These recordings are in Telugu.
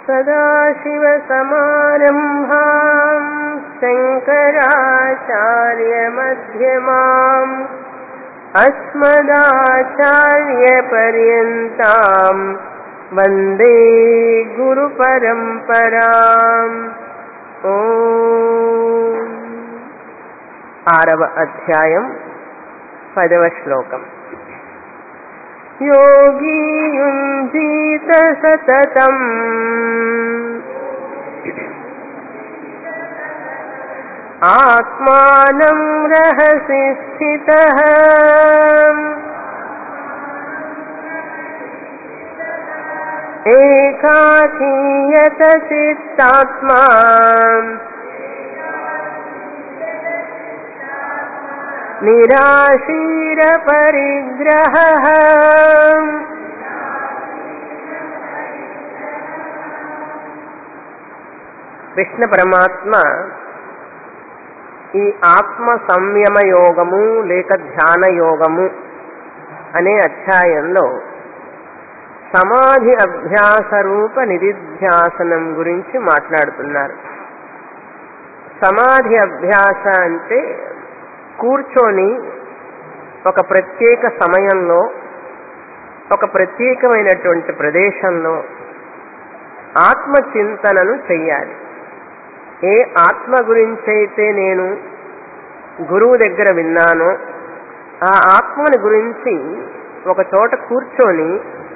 सदाशिवसमारम्भाम् शङ्कराचार्यमध्यमाम् अस्मदाचार्यपर्यन्ताम् वन्दे गुरुपरम्पराम् ఓ ఆరవ అధ్యాయం పదవ శ్లోకం యోగీ యుంజీత సతతం ఆత్మానం రహసి స్థిత ఏకాకీయత చిత్తాత్మా నిరాశీర పరిగ్రహ కృష్ణ పరమాత్మ ఈ ఆత్మ సంయమ యోగము లేక ధ్యాన యోగము అనే అధ్యాయంలో సమాధి అభ్యాస రూప నిధిధ్యాసనం గురించి మాట్లాడుతున్నారు సమాధి అభ్యాస అంటే కూర్చొని ఒక ప్రత్యేక సమయంలో ఒక ప్రత్యేకమైనటువంటి ప్రదేశంలో ఆత్మచింతనను చెయ్యాలి ఏ ఆత్మ గురించైతే నేను గురువు దగ్గర విన్నానో ఆ ఆత్మని గురించి ఒక చోట కూర్చొని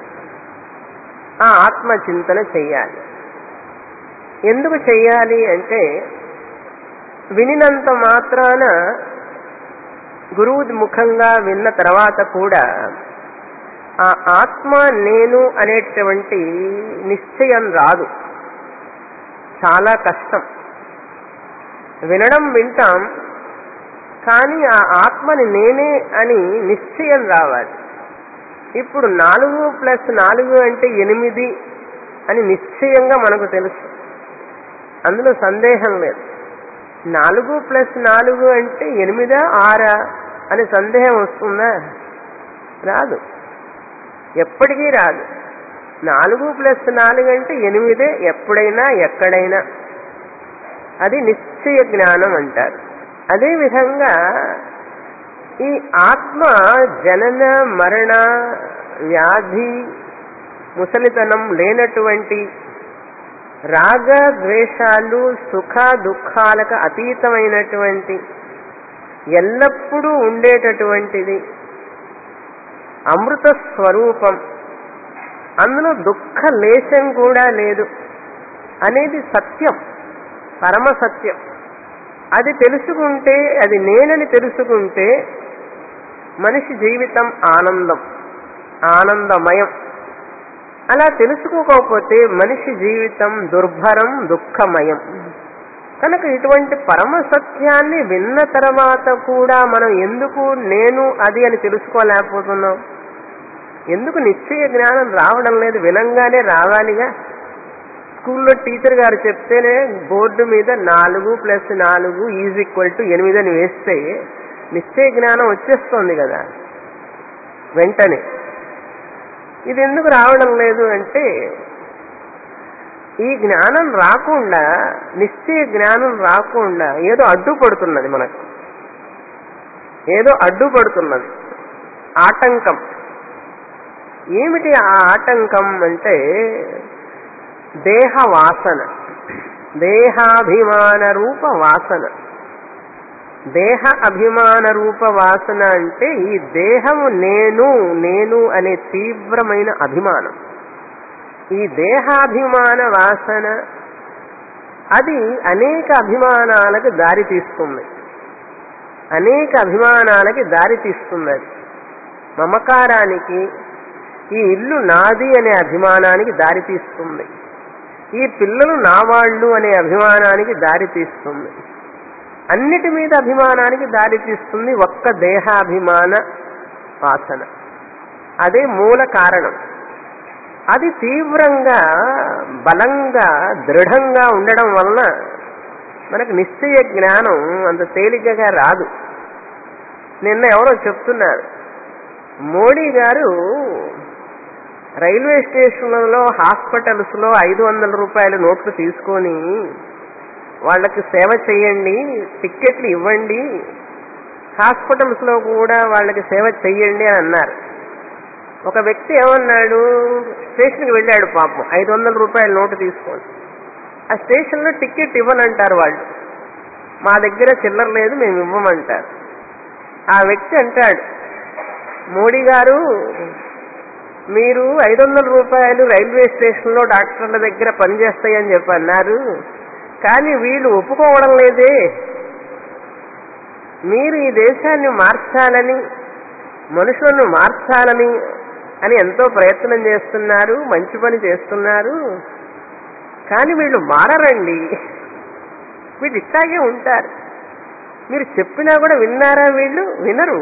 ఆ ఆత్మ చింతన చెయ్యాలి ఎందుకు చెయ్యాలి అంటే వినినంత మాత్రాన గురువు ముఖంగా విన్న తర్వాత కూడా ఆ ఆత్మ నేను అనేటువంటి నిశ్చయం రాదు చాలా కష్టం వినడం వింటాం కానీ ఆ ఆత్మని నేనే అని నిశ్చయం రావాలి ఇప్పుడు నాలుగు ప్లస్ నాలుగు అంటే ఎనిమిది అని నిశ్చయంగా మనకు తెలుసు అందులో సందేహం లేదు నాలుగు ప్లస్ నాలుగు అంటే ఎనిమిదా ఆరా అని సందేహం వస్తుందా రాదు ఎప్పటికీ రాదు నాలుగు ప్లస్ నాలుగు అంటే ఎనిమిదే ఎప్పుడైనా ఎక్కడైనా అది నిశ్చయ జ్ఞానం అంటారు అదేవిధంగా ఈ ఆత్మ జనన మరణ వ్యాధి ముసలితనం లేనటువంటి రాగ ద్వేషాలు సుఖ దుఃఖాలకు అతీతమైనటువంటి ఎల్లప్పుడూ ఉండేటటువంటిది అమృత స్వరూపం అందులో దుఃఖ లేశం కూడా లేదు అనేది సత్యం పరమ సత్యం అది తెలుసుకుంటే అది నేనని తెలుసుకుంటే మనిషి జీవితం ఆనందం ఆనందమయం అలా తెలుసుకోకపోతే మనిషి జీవితం దుర్భరం దుఃఖమయం కనుక ఇటువంటి పరమ సత్యాన్ని విన్న తర్వాత కూడా మనం ఎందుకు నేను అది అని తెలుసుకోలేకపోతున్నాం ఎందుకు నిశ్చయ జ్ఞానం రావడం లేదు వినంగానే రావాలిగా స్కూల్లో టీచర్ గారు చెప్తేనే బోర్డు మీద నాలుగు ప్లస్ నాలుగు ఈజ్ ఈక్వల్ టు ఎనిమిది అని వేస్తే నిశ్చయ జ్ఞానం వచ్చేస్తోంది కదా వెంటనే ఇది ఎందుకు రావడం లేదు అంటే ఈ జ్ఞానం రాకుండా నిశ్చయ జ్ఞానం రాకుండా ఏదో అడ్డుపడుతున్నది మనకు ఏదో అడ్డుపడుతున్నది ఆటంకం ఏమిటి ఆ ఆటంకం అంటే దేహ వాసన దేహాభిమాన రూప వాసన దేహ అభిమాన రూప వాసన అంటే ఈ దేహము నేను నేను అనే తీవ్రమైన అభిమానం ఈ దేహాభిమాన వాసన అది అనేక అభిమానాలకు దారి తీస్తుంది అనేక అభిమానాలకి దారి తీస్తుంది అది మమకారానికి ఈ ఇల్లు నాది అనే అభిమానానికి దారి తీస్తుంది ఈ పిల్లలు నా వాళ్ళు అనే అభిమానానికి దారి తీస్తుంది అన్నిటి మీద అభిమానానికి దారి తీస్తుంది ఒక్క దేహాభిమాన వాసన అదే మూల కారణం అది తీవ్రంగా బలంగా దృఢంగా ఉండడం వలన మనకు నిశ్చయ జ్ఞానం అంత తేలికగా రాదు నిన్న ఎవరో చెప్తున్నారు మోడీ గారు రైల్వే స్టేషన్లలో హాస్పిటల్స్ లో ఐదు వందల రూపాయల నోట్లు తీసుకొని వాళ్ళకి సేవ చేయండి టిక్కెట్లు ఇవ్వండి హాస్పిటల్స్ లో కూడా వాళ్ళకి సేవ చెయ్యండి అని అన్నారు ఒక వ్యక్తి ఏమన్నాడు స్టేషన్కి వెళ్ళాడు పాపం ఐదు వందల రూపాయల నోటు తీసుకొని ఆ స్టేషన్లో టికెట్ ఇవ్వనంటారు వాళ్ళు మా దగ్గర చిల్లర లేదు మేము ఇవ్వమంటారు ఆ వ్యక్తి అంటాడు మోడీ గారు మీరు ఐదు వందల రూపాయలు రైల్వే స్టేషన్లో డాక్టర్ల దగ్గర పనిచేస్తాయని చెప్పి అన్నారు కానీ వీళ్ళు ఒప్పుకోవడం లేదే మీరు ఈ దేశాన్ని మార్చాలని మనుషులను మార్చాలని అని ఎంతో ప్రయత్నం చేస్తున్నారు మంచి పని చేస్తున్నారు కానీ వీళ్ళు మారరండి వీళ్ళు ఇట్లాగే ఉంటారు మీరు చెప్పినా కూడా విన్నారా వీళ్ళు వినరు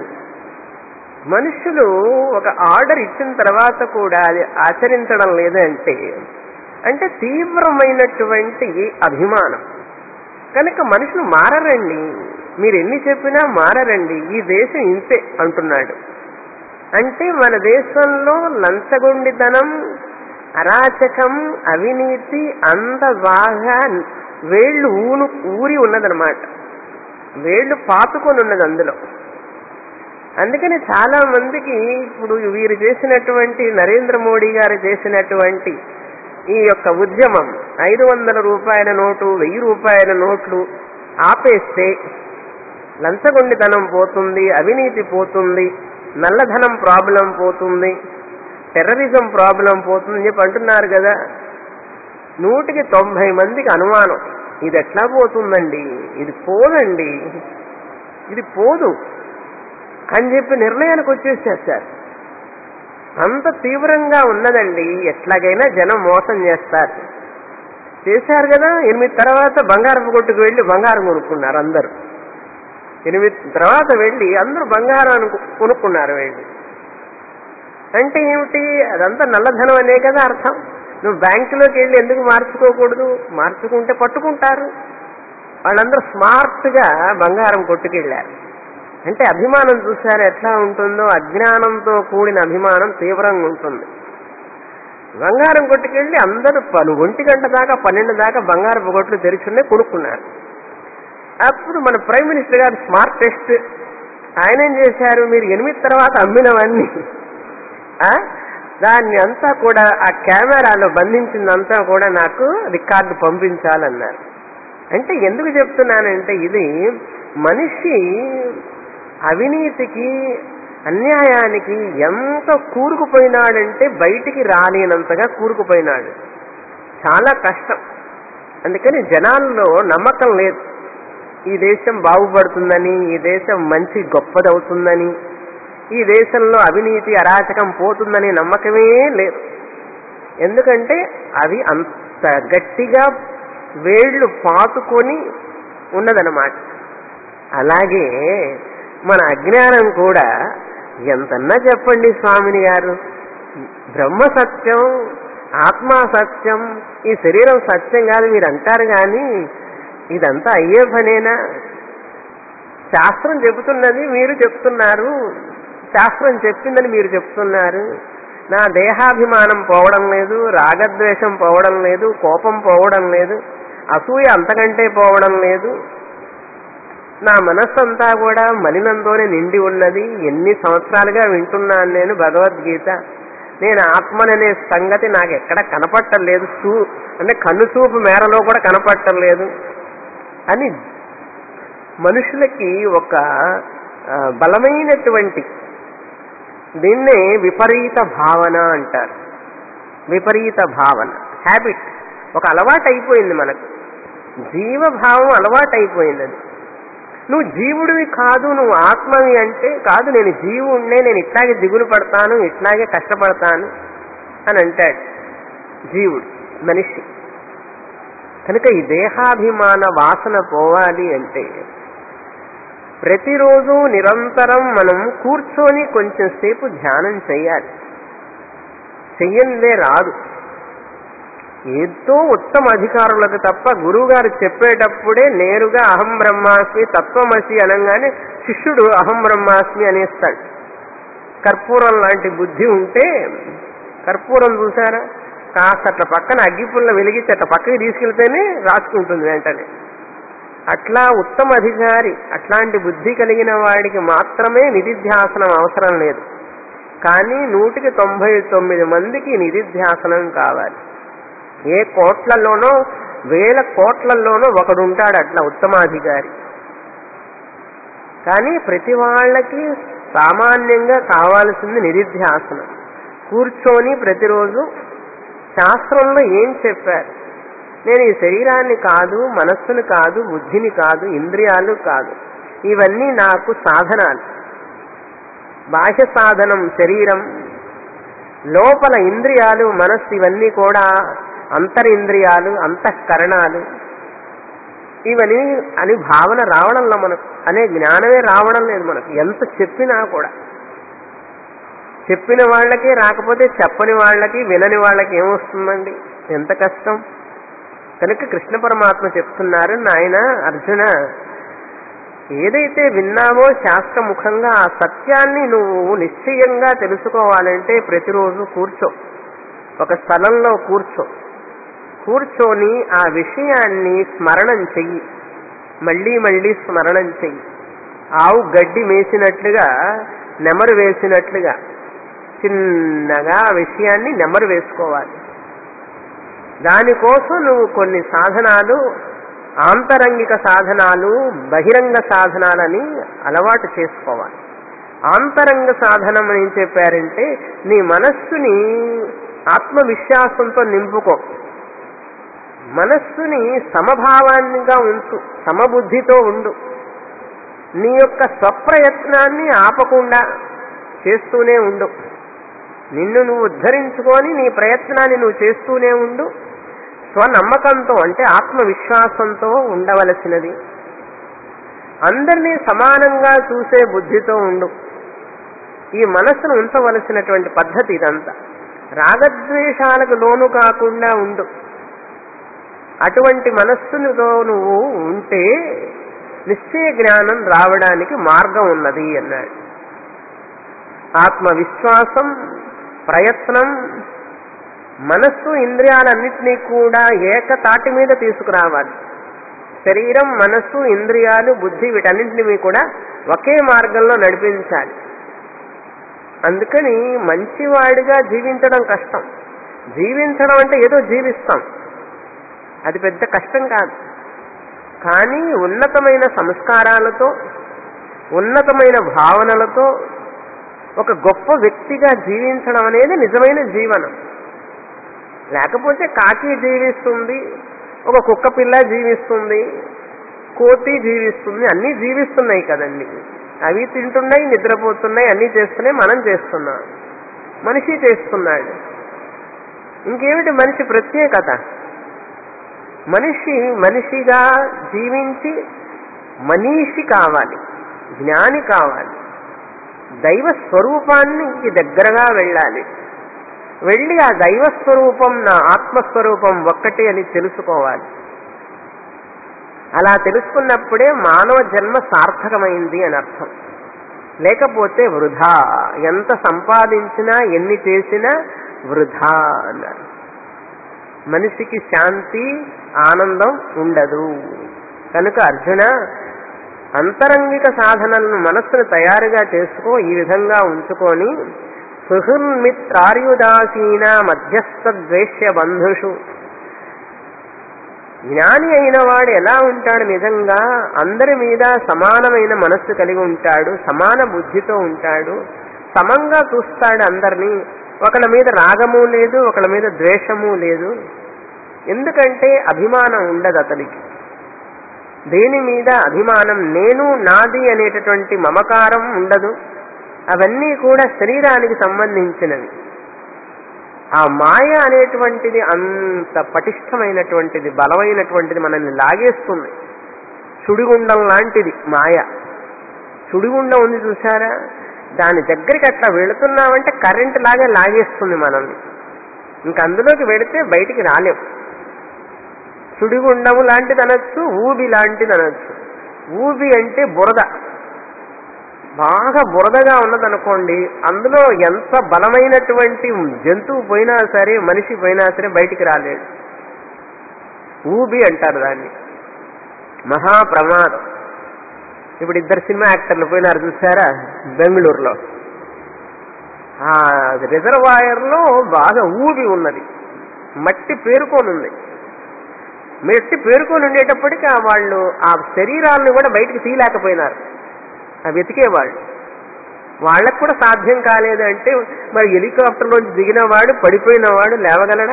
మనుషులు ఒక ఆర్డర్ ఇచ్చిన తర్వాత కూడా అది ఆచరించడం లేదంటే అంటే తీవ్రమైనటువంటి అభిమానం కనుక మనుషులు మారరండి మీరు ఎన్ని చెప్పినా మారరండి ఈ దేశం ఇంతే అంటున్నాడు అంటే మన దేశంలో లంచగొండితనం అరాచకం అవినీతి అంత బాగా వేళ్ళు ఊను ఊరి ఉన్నదనమాట వేళ్ళు పాతుకొని ఉన్నది అందులో అందుకని చాలా మందికి ఇప్పుడు వీరు చేసినటువంటి నరేంద్ర మోడీ గారు చేసినటువంటి ఈ యొక్క ఉద్యమం ఐదు వందల రూపాయల నోటు వెయ్యి రూపాయల నోట్లు ఆపేస్తే లంచగొండితనం పోతుంది అవినీతి పోతుంది నల్లధనం ప్రాబ్లం పోతుంది టెర్రరిజం ప్రాబ్లం పోతుంది చెప్పి అంటున్నారు కదా నూటికి తొంభై మందికి అనుమానం ఇది ఎట్లా పోతుందండి ఇది పోదండి ఇది పోదు అని చెప్పి నిర్ణయానికి వచ్చేసారు సార్ అంత తీవ్రంగా ఉన్నదండి ఎట్లాగైనా జనం మోసం చేస్తారు చేశారు కదా ఎనిమిది తర్వాత బంగారపు కొట్టుకు వెళ్ళి బంగారం కొనుక్కున్నారు అందరూ ఎనిమిది తర్వాత వెళ్ళి అందరూ బంగారం కొనుక్కున్నారు వెళ్ళి అంటే ఏమిటి అదంతా నల్లధనం అనే కదా అర్థం నువ్వు బ్యాంకులోకి వెళ్ళి ఎందుకు మార్చుకోకూడదు మార్చుకుంటే పట్టుకుంటారు వాళ్ళందరూ స్మార్ట్గా బంగారం కొట్టుకెళ్ళారు అంటే అభిమానం చూసారు ఎట్లా ఉంటుందో అజ్ఞానంతో కూడిన అభిమానం తీవ్రంగా ఉంటుంది బంగారం కొట్టుకెళ్ళి అందరూ పలు ఒంటి గంట దాకా పన్నెండు దాకా బంగారపు కొట్లు తెరిచున్నాయి కొనుక్కున్నారు అప్పుడు మన ప్రైమ్ మినిస్టర్ గారు స్మార్ట్ టెస్ట్ ఆయన ఏం చేశారు మీరు ఎనిమిది తర్వాత అమ్మినవన్నీ దాన్ని అంతా కూడా ఆ కెమెరాలో బంధించిందంతా కూడా నాకు రికార్డు పంపించాలన్నారు అంటే ఎందుకు చెప్తున్నానంటే ఇది మనిషి అవినీతికి అన్యాయానికి ఎంత కూరుకుపోయినాడంటే బయటికి రాలేనంతగా కూరుకుపోయినాడు చాలా కష్టం అందుకని జనాల్లో నమ్మకం లేదు ఈ దేశం బాగుపడుతుందని ఈ దేశం మంచి గొప్పదవుతుందని ఈ దేశంలో అవినీతి అరాచకం పోతుందనే నమ్మకమే లేదు ఎందుకంటే అవి అంత గట్టిగా వేళ్లు పాతుకొని ఉన్నదనమాట అలాగే మన అజ్ఞానం కూడా ఎంతన్నా చెప్పండి స్వామిని గారు బ్రహ్మ సత్యం ఆత్మ సత్యం ఈ శరీరం సత్యం కాదు మీరు అంటారు కానీ ఇదంతా అయ్యే పనేనా శాస్త్రం చెబుతున్నది మీరు చెప్తున్నారు శాస్త్రం చెప్పిందని మీరు చెప్తున్నారు నా దేహాభిమానం పోవడం లేదు రాగద్వేషం పోవడం లేదు కోపం పోవడం లేదు అసూయ అంతకంటే పోవడం లేదు నా మనస్సంతా కూడా మలినంతోనే నిండి ఉన్నది ఎన్ని సంవత్సరాలుగా వింటున్నాను నేను భగవద్గీత నేను ఆత్మననే సంగతి నాకు ఎక్కడ కనపట్టం లేదు చూ అంటే కన్ను చూపు మేరలో కూడా కనపట్టం లేదు అని మనుషులకి ఒక బలమైనటువంటి దీన్నే విపరీత భావన అంటారు విపరీత భావన హ్యాబిట్ ఒక అలవాటు అయిపోయింది మనకు జీవభావం అలవాటు అయిపోయింది అది నువ్వు జీవుడివి కాదు నువ్వు ఆత్మవి అంటే కాదు నేను జీవుడినే నేను ఇట్లాగే దిగులు పడతాను ఇట్లాగే కష్టపడతాను అని అంటాడు జీవుడు మనిషి కనుక ఈ దేహాభిమాన వాసన పోవాలి అంటే ప్రతిరోజు నిరంతరం మనం కూర్చొని కొంచెం సేపు ధ్యానం చేయాలి చెయ్యందే రాదు ఎంతో ఉత్తమ అధికారులకు తప్ప గురువుగారు చెప్పేటప్పుడే నేరుగా అహం బ్రహ్మాస్మి తత్వమసి అనగానే శిష్యుడు అహం బ్రహ్మాస్మి అనేస్తాడు కర్పూరం లాంటి బుద్ధి ఉంటే కర్పూరం చూసారా కాస్త అట్లా పక్కన అగ్గిపుల్ల వెలిగించి అట్లా పక్కకి తీసుకెళ్తేనే రాసుకుంటుంది వెంటనే అట్లా ఉత్తమ అధికారి అట్లాంటి బుద్ధి కలిగిన వాడికి మాత్రమే నిధిధ్యాసనం అవసరం లేదు కానీ నూటికి తొంభై తొమ్మిది మందికి నిధిధ్యాసనం కావాలి ఏ కోట్లలోనో వేల కోట్లలోనో ఒకడు ఉంటాడు అట్లా ఉత్తమాధికారి కానీ ప్రతి వాళ్ళకి సామాన్యంగా కావాల్సింది నిధిధ్యాసనం కూర్చొని ప్రతిరోజు శాస్త్రంలో ఏం చెప్పారు నేను ఈ శరీరాన్ని కాదు మనస్సును కాదు బుద్ధిని కాదు ఇంద్రియాలు కాదు ఇవన్నీ నాకు సాధనాలు బాహ్య సాధనం శరీరం లోపల ఇంద్రియాలు మనస్సు ఇవన్నీ కూడా అంతరింద్రియాలు అంతఃకరణాలు ఇవన్నీ అని భావన రావడంలో మనకు అనే జ్ఞానమే రావడం లేదు మనకు ఎంత చెప్పినా కూడా చెప్పిన వాళ్ళకి రాకపోతే చెప్పని వాళ్ళకి వినని వాళ్ళకి ఏమొస్తుందండి ఎంత కష్టం కనుక కృష్ణ పరమాత్మ చెప్తున్నారు నాయన అర్జున ఏదైతే విన్నావో శాస్త్రముఖంగా ఆ సత్యాన్ని నువ్వు నిశ్చయంగా తెలుసుకోవాలంటే ప్రతిరోజు కూర్చో ఒక స్థలంలో కూర్చో కూర్చొని ఆ విషయాన్ని స్మరణం చెయ్యి మళ్ళీ మళ్ళీ స్మరణం చెయ్యి ఆవు గడ్డి వేసినట్లుగా నెమరు వేసినట్లుగా చిన్నగా ఆ విషయాన్ని నెమరు వేసుకోవాలి దానికోసం నువ్వు కొన్ని సాధనాలు ఆంతరంగిక సాధనాలు బహిరంగ సాధనాలని అలవాటు చేసుకోవాలి ఆంతరంగ సాధనం అని ఏం చెప్పారంటే నీ మనస్సుని ఆత్మవిశ్వాసంతో నింపుకో మనస్సుని సమభావాన్నిగా ఉంచు సమబుద్ధితో ఉండు నీ యొక్క స్వప్రయత్నాన్ని ఆపకుండా చేస్తూనే ఉండు నిన్ను నువ్వు ఉద్ధరించుకొని నీ ప్రయత్నాన్ని నువ్వు చేస్తూనే ఉండు స్వనమ్మకంతో అంటే ఆత్మవిశ్వాసంతో ఉండవలసినది అందరినీ సమానంగా చూసే బుద్ధితో ఉండు ఈ మనస్సును ఉంచవలసినటువంటి పద్ధతి ఇదంతా రాగద్వేషాలకు లోను కాకుండా ఉండు అటువంటి మనస్సునితో నువ్వు ఉంటే నిశ్చయ జ్ఞానం రావడానికి మార్గం ఉన్నది అన్నాడు ఆత్మవిశ్వాసం ప్రయత్నం మనస్సు ఇంద్రియాలన్నింటినీ కూడా ఏకతాటి మీద తీసుకురావాలి శరీరం మనస్సు ఇంద్రియాలు బుద్ధి వీటన్నింటినీ కూడా ఒకే మార్గంలో నడిపించాలి అందుకని మంచివాడిగా జీవించడం కష్టం జీవించడం అంటే ఏదో జీవిస్తాం అది పెద్ద కష్టం కాదు కానీ ఉన్నతమైన సంస్కారాలతో ఉన్నతమైన భావనలతో ఒక గొప్ప వ్యక్తిగా జీవించడం అనేది నిజమైన జీవనం లేకపోతే కాకి జీవిస్తుంది ఒక కుక్క పిల్ల జీవిస్తుంది కోతి జీవిస్తుంది అన్నీ జీవిస్తున్నాయి కదండి అవి తింటున్నాయి నిద్రపోతున్నాయి అన్నీ చేస్తున్నాయి మనం చేస్తున్నాం మనిషి చేస్తున్నాడు ఇంకేమిటి మనిషి ప్రత్యేకత మనిషి మనిషిగా జీవించి మనీషి కావాలి జ్ఞాని కావాలి దైవ స్వరూపానికి దగ్గరగా వెళ్ళాలి వెళ్ళి ఆ దైవ స్వరూపం నా ఆత్మస్వరూపం ఒక్కటి అని తెలుసుకోవాలి అలా తెలుసుకున్నప్పుడే మానవ జన్మ సార్థకమైంది అని అర్థం లేకపోతే వృధా ఎంత సంపాదించినా ఎన్ని చేసినా వృధా అన్నారు మనిషికి శాంతి ఆనందం ఉండదు కనుక అర్జున అంతరంగిక సాధనలను మనస్సును తయారుగా చేసుకో ఈ విధంగా ఉంచుకొని సుహృన్మిత్రార్యుదాసీన మధ్యస్థ ద్వేష్య బంధుషు జ్ఞాని అయిన వాడు ఎలా ఉంటాడు నిజంగా అందరి మీద సమానమైన మనస్సు కలిగి ఉంటాడు సమాన బుద్ధితో ఉంటాడు సమంగా చూస్తాడు అందరినీ ఒకళ్ళ మీద రాగము లేదు ఒకళ్ళ మీద ద్వేషము లేదు ఎందుకంటే అభిమానం ఉండదు అతనికి దేని మీద అభిమానం నేను నాది అనేటటువంటి మమకారం ఉండదు అవన్నీ కూడా శరీరానికి సంబంధించినవి ఆ మాయ అనేటువంటిది అంత పటిష్టమైనటువంటిది బలమైనటువంటిది మనల్ని లాగేస్తుంది సుడిగుండం లాంటిది మాయ సుడిగుండం ఉంది చూసారా దాని దగ్గరికి అట్లా వెళుతున్నామంటే కరెంట్ లాగే లాగేస్తుంది మనల్ని ఇంక అందులోకి వెళితే బయటికి రాలేం సుడిగుండము లాంటిది అనొచ్చు ఊబి లాంటిది అనొచ్చు ఊబి అంటే బురద బాగా బురదగా ఉన్నదనుకోండి అందులో ఎంత బలమైనటువంటి జంతువు పోయినా సరే మనిషి పోయినా సరే బయటికి రాలేడు ఊబి అంటారు దాన్ని మహాప్రమాదం ఇప్పుడు ఇద్దరు సినిమా యాక్టర్లు పోయినారు చూసారా బెంగళూరులో ఆ రిజర్వాయర్లో బాగా ఊబి ఉన్నది మట్టి పేరుకొని ఉంది మట్టి పేరుకొని ఉండేటప్పటికీ ఆ వాళ్ళు ఆ శరీరాలను కూడా బయటికి తీయలేకపోయినారు ఆ వెతికేవాళ్ళు వాళ్ళకు కూడా సాధ్యం కాలేదు అంటే మరి హెలికాప్టర్లోంచి దిగిన వాడు పడిపోయిన వాడు లేవగలడా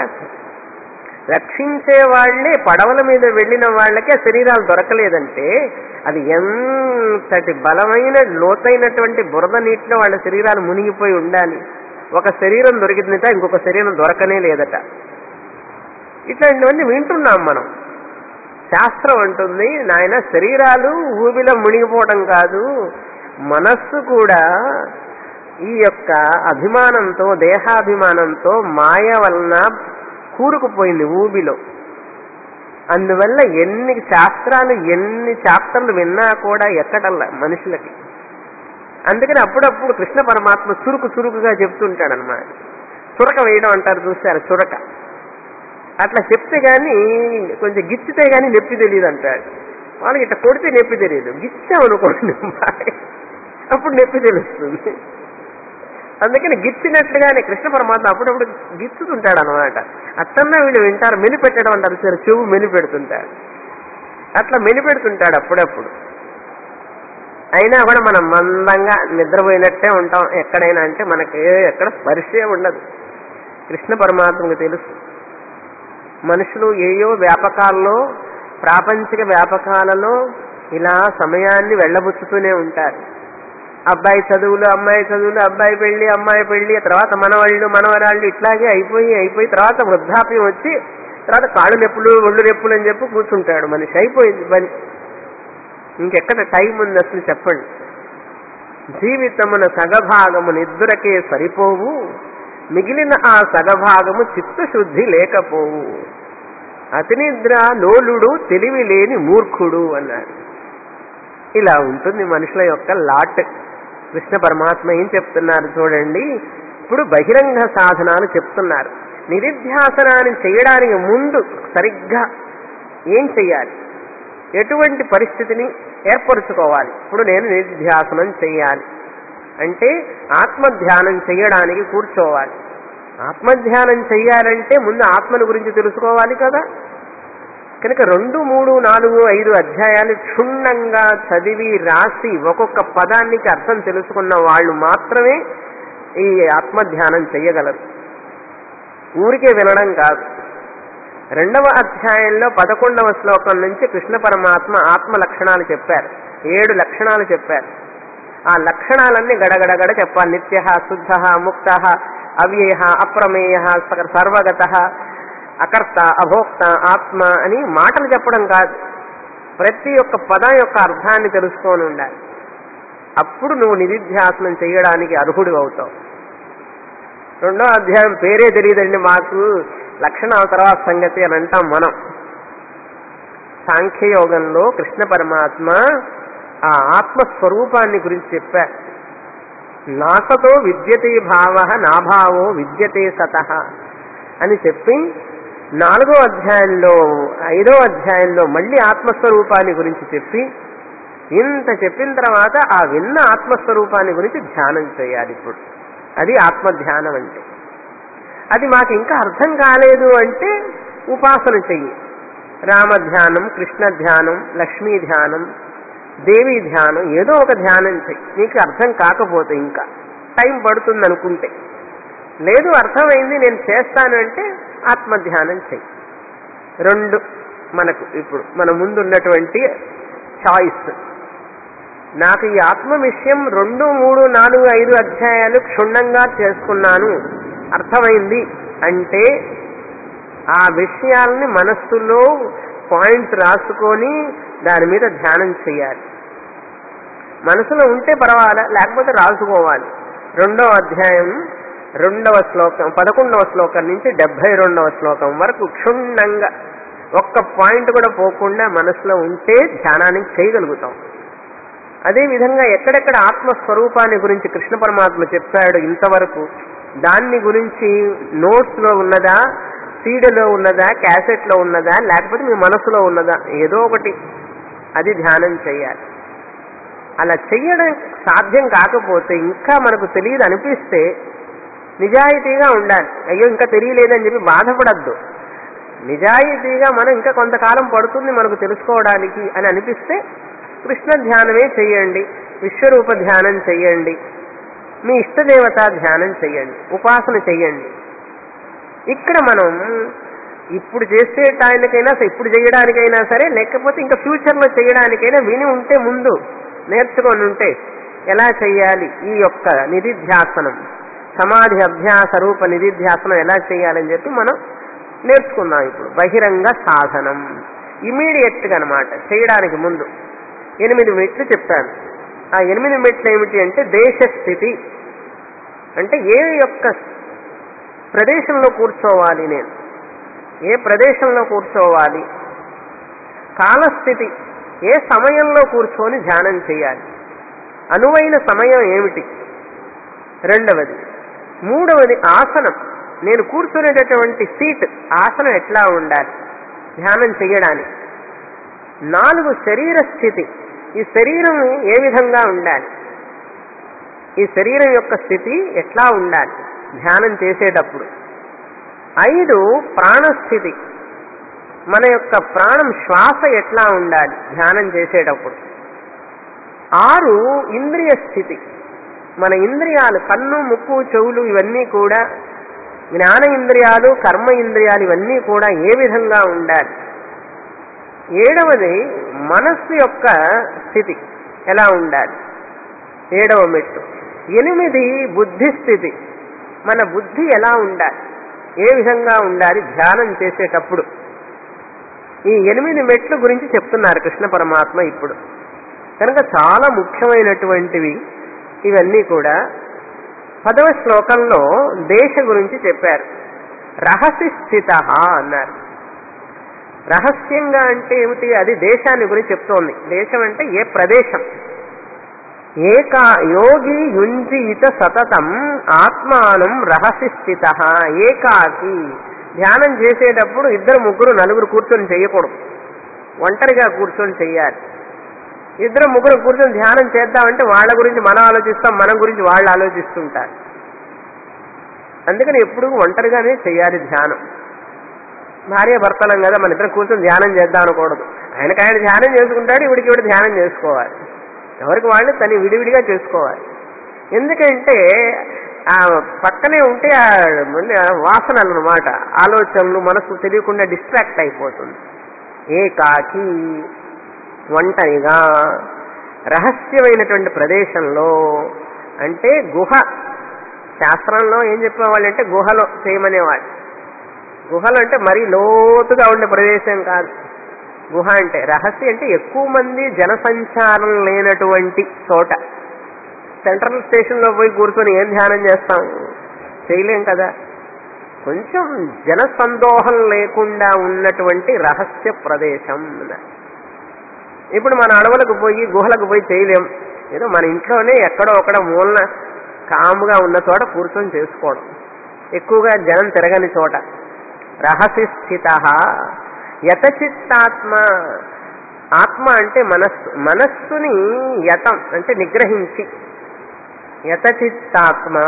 రక్షించే వాళ్లే పడవల మీద వెళ్ళిన వాళ్ళకే శరీరాలు దొరకలేదంటే అది ఎంతటి బలమైన లోతైనటువంటి బురద నీటిలో వాళ్ళ శరీరాలు మునిగిపోయి ఉండాలి ఒక శరీరం దొరికిందట ఇంకొక శరీరం దొరకనే లేదట ఇట్లాంటివన్నీ వింటున్నాం మనం శాస్త్రం అంటుంది నాయన శరీరాలు ఊబిలో మునిగిపోవడం కాదు మనస్సు కూడా ఈ యొక్క అభిమానంతో దేహాభిమానంతో మాయ వలన కూరుకుపోయింది ఊబిలో అందువల్ల ఎన్ని శాస్త్రాలు ఎన్ని చాప్టర్లు విన్నా కూడా ఎక్కడల్లా మనుషులకి అందుకని అప్పుడప్పుడు కృష్ణ పరమాత్మ చురుకు చురుకుగా చెప్తుంటాడనమాట చురక వేయడం అంటారు చూస్తారు చురక అట్లా చెప్తే గాని కొంచెం గిచ్చితే గాని నొప్పి తెలియదు అంటాడు వాళ్ళకి ఇట్లా కొడితే నొప్పి తెలియదు గిచ్చామనుకోండి అప్పుడు నొప్పి తెలుస్తుంది అందుకని గిచ్చినట్లుగానే కృష్ణ పరమాత్మ అప్పుడప్పుడు గిచ్చుతుంటాడు అనమాట అట్టన్నా వీళ్ళు వింటారు మెలి పెట్టడం అంటారు సరే చెవు మెలి పెడుతుంటాడు అట్లా మెలి పెడుతుంటాడు అప్పుడప్పుడు అయినా కూడా మనం మందంగా నిద్రపోయినట్టే ఉంటాం ఎక్కడైనా అంటే మనకి ఎక్కడ స్పర్శే ఉండదు కృష్ణ పరమాత్మకు తెలుసు మనుషులు ఏయో వ్యాపకాల్లో ప్రాపంచిక వ్యాపకాలలో ఇలా సమయాన్ని వెళ్ళబుచ్చుతూనే ఉంటారు అబ్బాయి చదువులు అమ్మాయి చదువులు అబ్బాయి పెళ్లి అమ్మాయి పెళ్లి తర్వాత మనవాళ్ళు మనవరాళ్ళు ఇట్లాగే అయిపోయి అయిపోయి తర్వాత వృద్ధాప్యం వచ్చి తర్వాత కాళ్ళు నొప్పులు ఒళ్ళు నొప్పులు అని చెప్పి కూర్చుంటాడు మనిషి అయిపోయింది పని ఇంకెక్కడ టైం ఉంది అసలు చెప్పండి జీవితమున సగభాగము నిద్రకే సరిపోవు మిగిలిన ఆ సగభాగము చిత్తశుద్ధి లేకపోవు అతి నిద్ర లోలుడు తెలివి లేని మూర్ఖుడు అన్నాడు ఇలా ఉంటుంది మనుషుల యొక్క లాట్ కృష్ణ పరమాత్మ ఏం చెప్తున్నారు చూడండి ఇప్పుడు బహిరంగ సాధనాలు చెప్తున్నారు నిరిధ్యాసనాన్ని చేయడానికి ముందు సరిగ్గా ఏం చెయ్యాలి ఎటువంటి పరిస్థితిని ఏర్పరచుకోవాలి ఇప్పుడు నేను నిరిధ్యాసనం చెయ్యాలి అంటే ఆత్మధ్యానం చెయ్యడానికి కూర్చోవాలి ఆత్మధ్యానం చెయ్యాలంటే ముందు ఆత్మను గురించి తెలుసుకోవాలి కదా కనుక రెండు మూడు నాలుగు ఐదు అధ్యాయాలు క్షుణ్ణంగా చదివి రాసి ఒక్కొక్క పదానికి అర్థం తెలుసుకున్న వాళ్ళు మాత్రమే ఈ ఆత్మధ్యానం చెయ్యగలరు ఊరికే వినడం కాదు రెండవ అధ్యాయంలో పదకొండవ శ్లోకం నుంచి కృష్ణ పరమాత్మ ఆత్మ లక్షణాలు చెప్పారు ఏడు లక్షణాలు చెప్పారు ఆ లక్షణాలన్నీ గడగడగడ చెప్పాలి నిత్య శుద్ధ ముక్త అవ్యయ అప్రమేయ సర్వగత అకర్త అభోక్త ఆత్మ అని మాటలు చెప్పడం కాదు ప్రతి ఒక్క పదం యొక్క అర్థాన్ని తెలుసుకొని ఉండాలి అప్పుడు నువ్వు నిధిధ్యాసనం చేయడానికి అర్హుడు అవుతావు రెండో అధ్యాయం పేరే తెలియదండి మాకు లక్షణాల తర్వాత సంగతి అని అంటాం మనం సాంఖ్యయోగంలో కృష్ణ పరమాత్మ ఆ ఆత్మస్వరూపాన్ని గురించి చెప్పారు నాసతో విద్యతే భావ నాభావో విద్యతే సత అని చెప్పి నాలుగో అధ్యాయంలో ఐదో అధ్యాయంలో మళ్ళీ ఆత్మస్వరూపాన్ని గురించి చెప్పి ఇంత చెప్పిన తర్వాత ఆ విన్న ఆత్మస్వరూపాన్ని గురించి ధ్యానం చేయాలి ఇప్పుడు అది ఆత్మధ్యానం అంటే అది మాకు ఇంకా అర్థం కాలేదు అంటే ఉపాసన చెయ్యి రామధ్యానం కృష్ణ ధ్యానం లక్ష్మీ ధ్యానం దేవి ధ్యానం ఏదో ఒక ధ్యానం చెయ్యి నీకు అర్థం కాకపోతే ఇంకా టైం పడుతుంది అనుకుంటే లేదు అర్థమైంది నేను చేస్తాను అంటే ఆత్మధ్యానం చెయ్యి రెండు మనకు ఇప్పుడు మన ముందున్నటువంటి చాయిస్ నాకు ఈ ఆత్మ విషయం రెండు మూడు నాలుగు ఐదు అధ్యాయాలు క్షుణ్ణంగా చేసుకున్నాను అర్థమైంది అంటే ఆ విషయాల్ని మనస్సులో పాయింట్స్ రాసుకొని దాని మీద ధ్యానం చేయాలి మనసులో ఉంటే పర్వాలే లేకపోతే రాసుకోవాలి రెండవ అధ్యాయం రెండవ శ్లోకం పదకొండవ శ్లోకం నుంచి డెబ్బై రెండవ శ్లోకం వరకు క్షుణ్ణంగా ఒక్క పాయింట్ కూడా పోకుండా మనసులో ఉంటే ధ్యానానికి చేయగలుగుతాం అదే విధంగా ఎక్కడెక్కడ ఆత్మస్వరూపాన్ని గురించి కృష్ణ పరమాత్మ చెప్పాడు ఇంతవరకు దాన్ని గురించి నోట్స్ లో ఉన్నదా సీడీలో ఉన్నదా క్యాసెట్ లో ఉన్నదా లేకపోతే మీ మనసులో ఉన్నదా ఏదో ఒకటి అది ధ్యానం చేయాలి అలా చెయ్యడం సాధ్యం కాకపోతే ఇంకా మనకు తెలియదు అనిపిస్తే నిజాయితీగా ఉండాలి అయ్యో ఇంకా తెలియలేదని చెప్పి బాధపడద్దు నిజాయితీగా మనం ఇంకా కొంతకాలం పడుతుంది మనకు తెలుసుకోవడానికి అని అనిపిస్తే కృష్ణ ధ్యానమే చెయ్యండి విశ్వరూప ధ్యానం చెయ్యండి మీ ఇష్టదేవత ధ్యానం చెయ్యండి ఉపాసన చెయ్యండి ఇక్కడ మనం ఇప్పుడు చేసే టైంకైనా సరే, ఇప్పుడు చేయడానికైనా సరే లేకపోతే ఇంకా ఫ్యూచర్లో చేయడానికైనా విని ఉంటే ముందు నేర్చుకొని ఉంటే ఎలా చెయ్యాలి ఈ యొక్క నిధిధ్యాసనం సమాధి అభ్యాస రూప నిధిధ్యాసనం ఎలా చేయాలని చెప్పి మనం నేర్చుకుందాం ఇప్పుడు బహిరంగ సాధనం ఇమీడియట్ గా అనమాట చేయడానికి ముందు ఎనిమిది మెట్లు చెప్పాను ఆ ఎనిమిది మెట్లు ఏమిటి అంటే దేశ స్థితి అంటే ఏ యొక్క ప్రదేశంలో కూర్చోవాలి నేను ఏ ప్రదేశంలో కూర్చోవాలి కాలస్థితి ఏ సమయంలో కూర్చొని ధ్యానం చేయాలి అనువైన సమయం ఏమిటి రెండవది మూడవది ఆసనం నేను కూర్చునేటటువంటి సీట్ ఆసనం ఎట్లా ఉండాలి ధ్యానం చేయడానికి నాలుగు శరీర స్థితి ఈ శరీరం ఏ విధంగా ఉండాలి ఈ శరీరం యొక్క స్థితి ఎట్లా ఉండాలి ధ్యానం చేసేటప్పుడు ఐదు ప్రాణస్థితి మన యొక్క ప్రాణం శ్వాస ఎట్లా ఉండాలి ధ్యానం చేసేటప్పుడు ఆరు ఇంద్రియ స్థితి మన ఇంద్రియాలు కన్ను ముక్కు చెవులు ఇవన్నీ కూడా జ్ఞాన ఇంద్రియాలు కర్మ ఇంద్రియాలు ఇవన్నీ కూడా ఏ విధంగా ఉండాలి ఏడవది మనస్సు యొక్క స్థితి ఎలా ఉండాలి ఏడవ మెట్టు ఎనిమిది బుద్ధి స్థితి మన బుద్ధి ఎలా ఉండాలి ఏ విధంగా ఉండాలి ధ్యానం చేసేటప్పుడు ఈ ఎనిమిది మెట్లు గురించి చెప్తున్నారు కృష్ణ పరమాత్మ ఇప్పుడు కనుక చాలా ముఖ్యమైనటువంటివి ఇవన్నీ కూడా పదవ శ్లోకంలో దేశ గురించి చెప్పారు రహసి స్థిత అన్నారు రహస్యంగా అంటే ఏమిటి అది దేశాన్ని గురించి చెప్తోంది దేశం అంటే ఏ ప్రదేశం ఏకా యోగి యుంజీత సతతం ఆత్మానం రహసి స్థిత ఏకాకి ధ్యానం చేసేటప్పుడు ఇద్దరు ముగ్గురు నలుగురు కూర్చొని చేయకూడదు ఒంటరిగా కూర్చొని చెయ్యాలి ఇద్దరు ముగ్గురు కూర్చొని ధ్యానం చేద్దామంటే వాళ్ళ గురించి మనం ఆలోచిస్తాం మన గురించి వాళ్ళు ఆలోచిస్తుంటారు అందుకని ఎప్పుడు ఒంటరిగానే చేయాలి ధ్యానం భార్య భర్తలం కదా మన ఇద్దరం కూర్చొని ధ్యానం చేద్దాం అనకూడదు ఆయనకి ఆయన ధ్యానం చేసుకుంటాడు ఇవిడికి ఇవిడ ధ్యానం చేసుకోవాలి ఎవరికి వాళ్ళు తను విడివిడిగా చేసుకోవాలి ఎందుకంటే ఆ పక్కనే ఉంటే ఆ ముందు ఆ వాసనలు అనమాట ఆలోచనలు మనసు తెలియకుండా డిస్ట్రాక్ట్ అయిపోతుంది ఏకాకి ఒంటరిగా రహస్యమైనటువంటి ప్రదేశంలో అంటే గుహ శాస్త్రంలో ఏం చెప్పేవాళ్ళు అంటే గుహలో చేయమనేవాళ్ళు గుహలు అంటే మరీ లోతుగా ఉండే ప్రదేశం కాదు గుహ అంటే రహస్య అంటే ఎక్కువ మంది జనసంచారం లేనటువంటి చోట సెంట్రల్ స్టేషన్లో పోయి కూర్చొని ఏం ధ్యానం చేస్తాం చేయలేం కదా కొంచెం జనసందోహం లేకుండా ఉన్నటువంటి రహస్య ప్రదేశం అన్నారు. ఇప్పుడు మన అడవులకు పోయి గుహలకు పోయి చేయలేం ఏదో మన ఇంట్లోనే ఎక్కడో ఒకడ మూలన కాముగా ఉన్న చోట కూర్చొని చేసుకోవడం ఎక్కువగా జనం తిరగని చోట రహసి స్థిత యతచిత్తాత్మ ఆత్మ అంటే మనస్సు మనస్సుని యతం అంటే నిగ్రహించి యతచిత్తాత్మ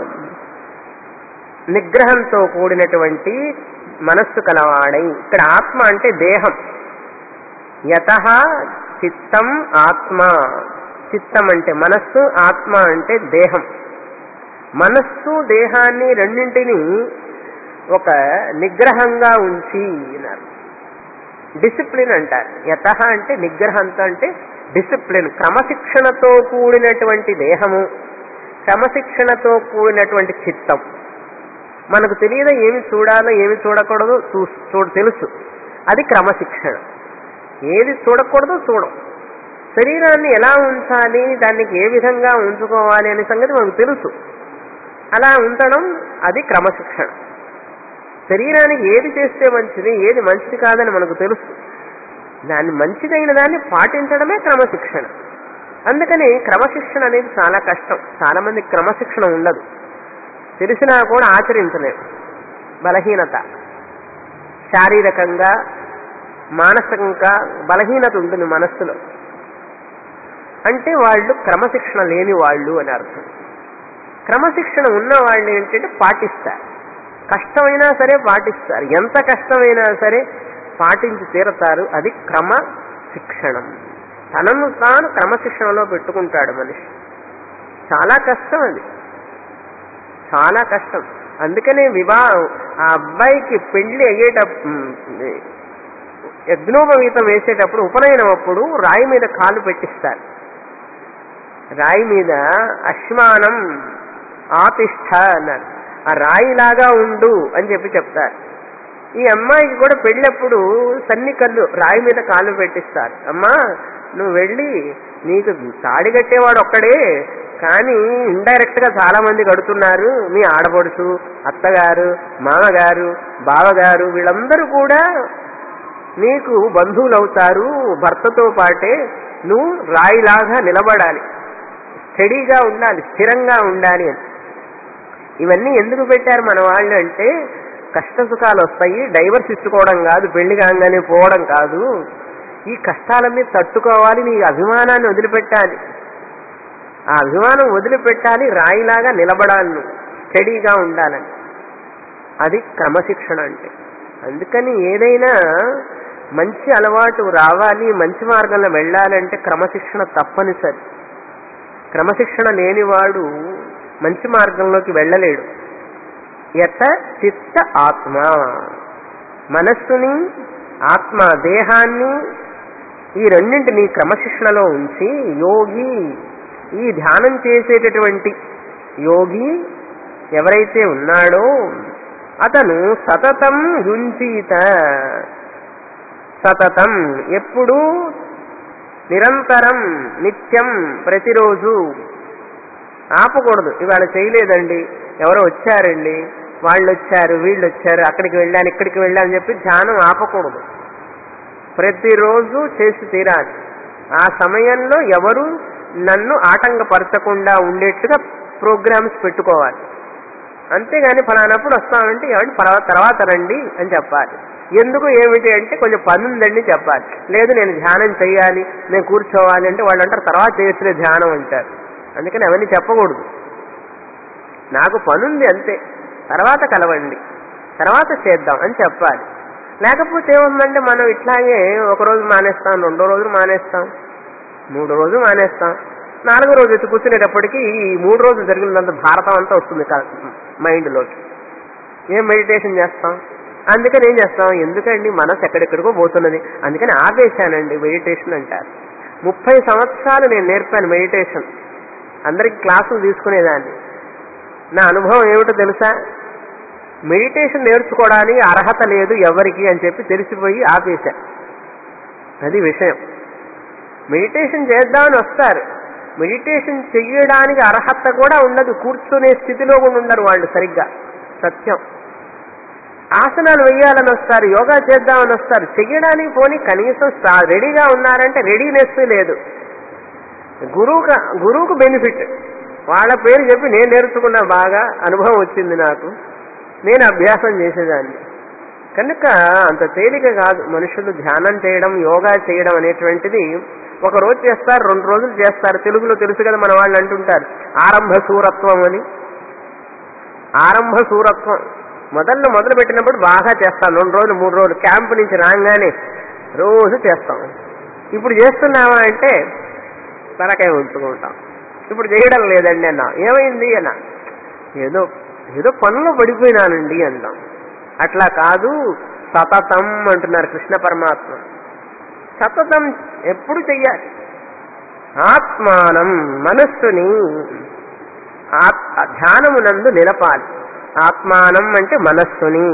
నిగ్రహంతో కూడినటువంటి మనస్సు కలవాడై ఇక్కడ ఆత్మ అంటే దేహం యత చిత్తం ఆత్మ చిత్తం అంటే మనస్సు ఆత్మ అంటే దేహం మనస్సు దేహాన్ని రెండింటిని ఒక నిగ్రహంగా ఉంచి అన్నారు డిసిప్లిన్ అంటారు యత అంటే నిగ్రహంతో అంటే డిసిప్లిన్ క్రమశిక్షణతో కూడినటువంటి దేహము క్రమశిక్షణతో కూడినటువంటి చిత్తం మనకు తెలియదా ఏమి చూడాలో ఏమి చూడకూడదు చూ చూడ తెలుసు అది క్రమశిక్షణ ఏది చూడకూడదో చూడం శరీరాన్ని ఎలా ఉంచాలి దానికి ఏ విధంగా ఉంచుకోవాలి అనే సంగతి మనకు తెలుసు అలా ఉంచడం అది క్రమశిక్షణ శరీరానికి ఏది చేస్తే మంచిది ఏది మంచిది కాదని మనకు తెలుసు దాన్ని మంచిదైన దాన్ని పాటించడమే క్రమశిక్షణ అందుకని క్రమశిక్షణ అనేది చాలా కష్టం చాలా మంది క్రమశిక్షణ ఉండదు తెలిసినా కూడా ఆచరించలేరు బలహీనత శారీరకంగా మానసికంగా బలహీనత ఉంటుంది మనస్సులో అంటే వాళ్ళు క్రమశిక్షణ లేని వాళ్ళు అని అర్థం క్రమశిక్షణ ఉన్న వాళ్ళు ఏంటంటే పాటిస్తారు కష్టమైనా సరే పాటిస్తారు ఎంత కష్టమైనా సరే పాటించి తీరతారు అది క్రమశిక్షణం తనను తాను క్రమశిక్షణలో పెట్టుకుంటాడు మనిషి చాలా కష్టం అది చాలా కష్టం అందుకనే వివాహం ఆ అబ్బాయికి పెళ్లి అయ్యేటప్పుడు యజ్ఞోపవీతం వేసేటప్పుడు ఉపనయనం అప్పుడు రాయి మీద కాలు పెట్టిస్తారు రాయి మీద అశ్మానం ఆతిష్ఠ అన్నారు ఆ రాయిలాగా ఉండు అని చెప్పి చెప్తారు ఈ అమ్మాయికి కూడా పెళ్ళప్పుడు సన్ని కళ్ళు రాయి మీద కాళ్ళు పెట్టిస్తారు అమ్మా నువ్వు వెళ్ళి నీకు తాడి కట్టేవాడు ఒక్కడే కానీ ఇండైరెక్ట్ గా చాలా మంది కడుతున్నారు మీ ఆడపడుచు అత్తగారు మామగారు బావగారు వీళ్ళందరూ కూడా నీకు బంధువులు అవుతారు భర్తతో పాటే నువ్వు రాయిలాగా నిలబడాలి స్టడీగా ఉండాలి స్థిరంగా ఉండాలి అని ఇవన్నీ ఎందుకు పెట్టారు మన వాళ్ళు అంటే కష్ట సుఖాలు వస్తాయి డైవర్స్ ఇచ్చుకోవడం కాదు పెళ్లి కాగానే పోవడం కాదు ఈ కష్టాలన్నీ తట్టుకోవాలి నీ అభిమానాన్ని వదిలిపెట్టాలి ఆ అభిమానం వదిలిపెట్టాలి రాయిలాగా నిలబడాలి నువ్వు స్టడీగా ఉండాలని అది క్రమశిక్షణ అంటే అందుకని ఏదైనా మంచి అలవాటు రావాలి మంచి మార్గంలో వెళ్ళాలంటే క్రమశిక్షణ తప్పనిసరి క్రమశిక్షణ లేనివాడు మంచి మార్గంలోకి వెళ్ళలేడు యత చిత్త ఆత్మ మనస్సుని ఆత్మ దేహాన్ని ఈ రెండింటిని క్రమశిక్షణలో ఉంచి యోగి ఈ ధ్యానం చేసేటటువంటి యోగి ఎవరైతే ఉన్నాడో అతను సతతం యుంజీత సతతం ఎప్పుడూ నిరంతరం నిత్యం ప్రతిరోజు ఆపకూడదు ఇవాళ చేయలేదండి ఎవరో వచ్చారండి వాళ్ళు వచ్చారు వీళ్ళు వచ్చారు అక్కడికి వెళ్ళాను ఇక్కడికి వెళ్ళాను అని చెప్పి ధ్యానం ఆపకూడదు ప్రతిరోజు చేసి తీరాలి ఆ సమయంలో ఎవరు నన్ను ఆటంకపరచకుండా ఉండేట్టుగా ప్రోగ్రామ్స్ పెట్టుకోవాలి అంతేగాని ఫలానప్పుడు వస్తామంటే ఏమంటే పర్వ- తర్వాత రండి అని చెప్పాలి ఎందుకు ఏమిటి అంటే కొంచెం పని ఉందండి చెప్పాలి లేదు నేను ధ్యానం చేయాలి నేను కూర్చోవాలి అంటే వాళ్ళు అంటారు తర్వాత చేయొచ్చులే ధ్యానం అంటారు అందుకని అవన్నీ చెప్పకూడదు నాకు పనుంది అంతే తర్వాత కలవండి తర్వాత చేద్దాం అని చెప్పాలి లేకపోతే ఏముందంటే మనం ఇట్లాగే ఒక రోజు మానేస్తాం రెండో రోజులు మానేస్తాం మూడో రోజు మానేస్తాం నాలుగో రోజు వచ్చి కూర్చునేటప్పటికి ఈ మూడు రోజులు జరిగినంత భారతం అంతా వస్తుంది క- మైండ్లోకి ఏం మెడిటేషన్ చేస్తాం అందుకని ఏం చేస్తాం ఎందుకండి మనసు ఎక్కడెక్కడికో పోతున్నది అందుకని ఆపేశానండి మెడిటేషన్ అంటారు ముప్పై సంవత్సరాలు నేను నేర్పాను మెడిటేషన్ అందరికి క్లాసులు తీసుకునేదాన్ని నా అనుభవం ఏమిటో తెలుసా మెడిటేషన్ నేర్చుకోవడానికి అర్హత లేదు ఎవరికి అని చెప్పి తెలిసిపోయి ఆపేశా అది విషయం మెడిటేషన్ చేద్దామని వస్తారు మెడిటేషన్ చెయ్యడానికి అర్హత కూడా ఉండదు కూర్చునే స్థితిలో కూడా ఉండరు వాళ్ళు సరిగ్గా సత్యం ఆసనాలు వేయాలని వస్తారు యోగా చేద్దామని వస్తారు చెయ్యడానికి పోనీ కనీసం స్టా- రెడీగా ఉన్నారంటే రెడీనెస్ లేదు గురువు గురువుకు బెనిఫిట్ వాళ్ళ పేరు చెప్పి నేను నేర్చుకున్నా బాగా అనుభవం వచ్చింది నాకు నేను అభ్యాసం చేసేదాన్ని కనుక అంత తేలిక కాదు మనుషులు ధ్యానం చేయడం యోగా చేయడం అనేటువంటిది ఒక రోజు చేస్తారు రెండు రోజులు చేస్తారు తెలుగులో తెలుసు కదా మన వాళ్ళు అంటుంటారు ఆరంభ సూరత్వం అని ఆరంభ సూరత్వం మొదల్లో మొదలు పెట్టినప్పుడు బాగా చేస్తాం రెండు రోజులు మూడు రోజులు క్యాంపు నుంచి రాగానే రోజు చేస్తాం ఇప్పుడు చేస్తున్నావా అంటే తలకాయ ఉంచుకుంటాం ఇప్పుడు చేయడం లేదండి అన్నా ఏమైంది అన్న ఏదో ఏదో పనులు పడిపోయినానండి అన్నాం అట్లా కాదు సతతం అంటున్నారు కృష్ణ పరమాత్మ సతతం ఎప్పుడు చెయ్యాలి ఆత్మానం మనస్సుని ఆత్- ధ్యానమునందు నిలపాలి ఆత్మానం అంటే మనస్సుని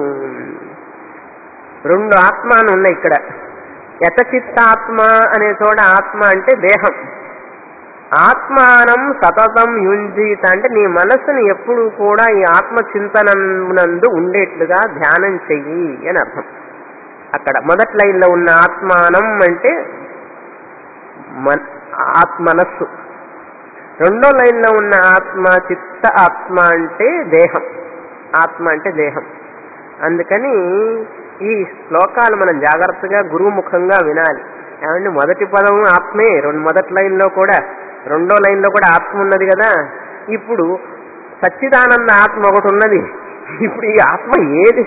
రెండు ఆత్మాను ఉన్నాయి ఇక్కడ యతచిత్తాత్మ అనే చోట ఆత్మ అంటే దేహం ఆత్మానం సతతం యుంజీత అంటే నీ మనస్సుని ఎప్పుడు కూడా ఈ ఆత్మ చింతనందు ఉండేట్లుగా ధ్యానం చెయ్యి అని అర్థం అక్కడ మొదటి లైన్లో ఉన్న ఆత్మానం అంటే మన ఆత్మ మనస్సు రెండో లైన్లో ఉన్న ఆత్మ చిత్త ఆత్మ అంటే దేహం ఆత్మ అంటే దేహం అందుకని ఈ శ్లోకాలు మనం జాగ్రత్తగా గురుముఖంగా వినాలి ఏమంటే మొదటి పదం ఆత్మే రెండు మొదటి లైన్లో కూడా రెండో లైన్లో కూడా ఆత్మ ఉన్నది కదా ఇప్పుడు సచ్చిదానంద ఆత్మ ఒకటి ఉన్నది ఇప్పుడు ఈ ఆత్మ ఏది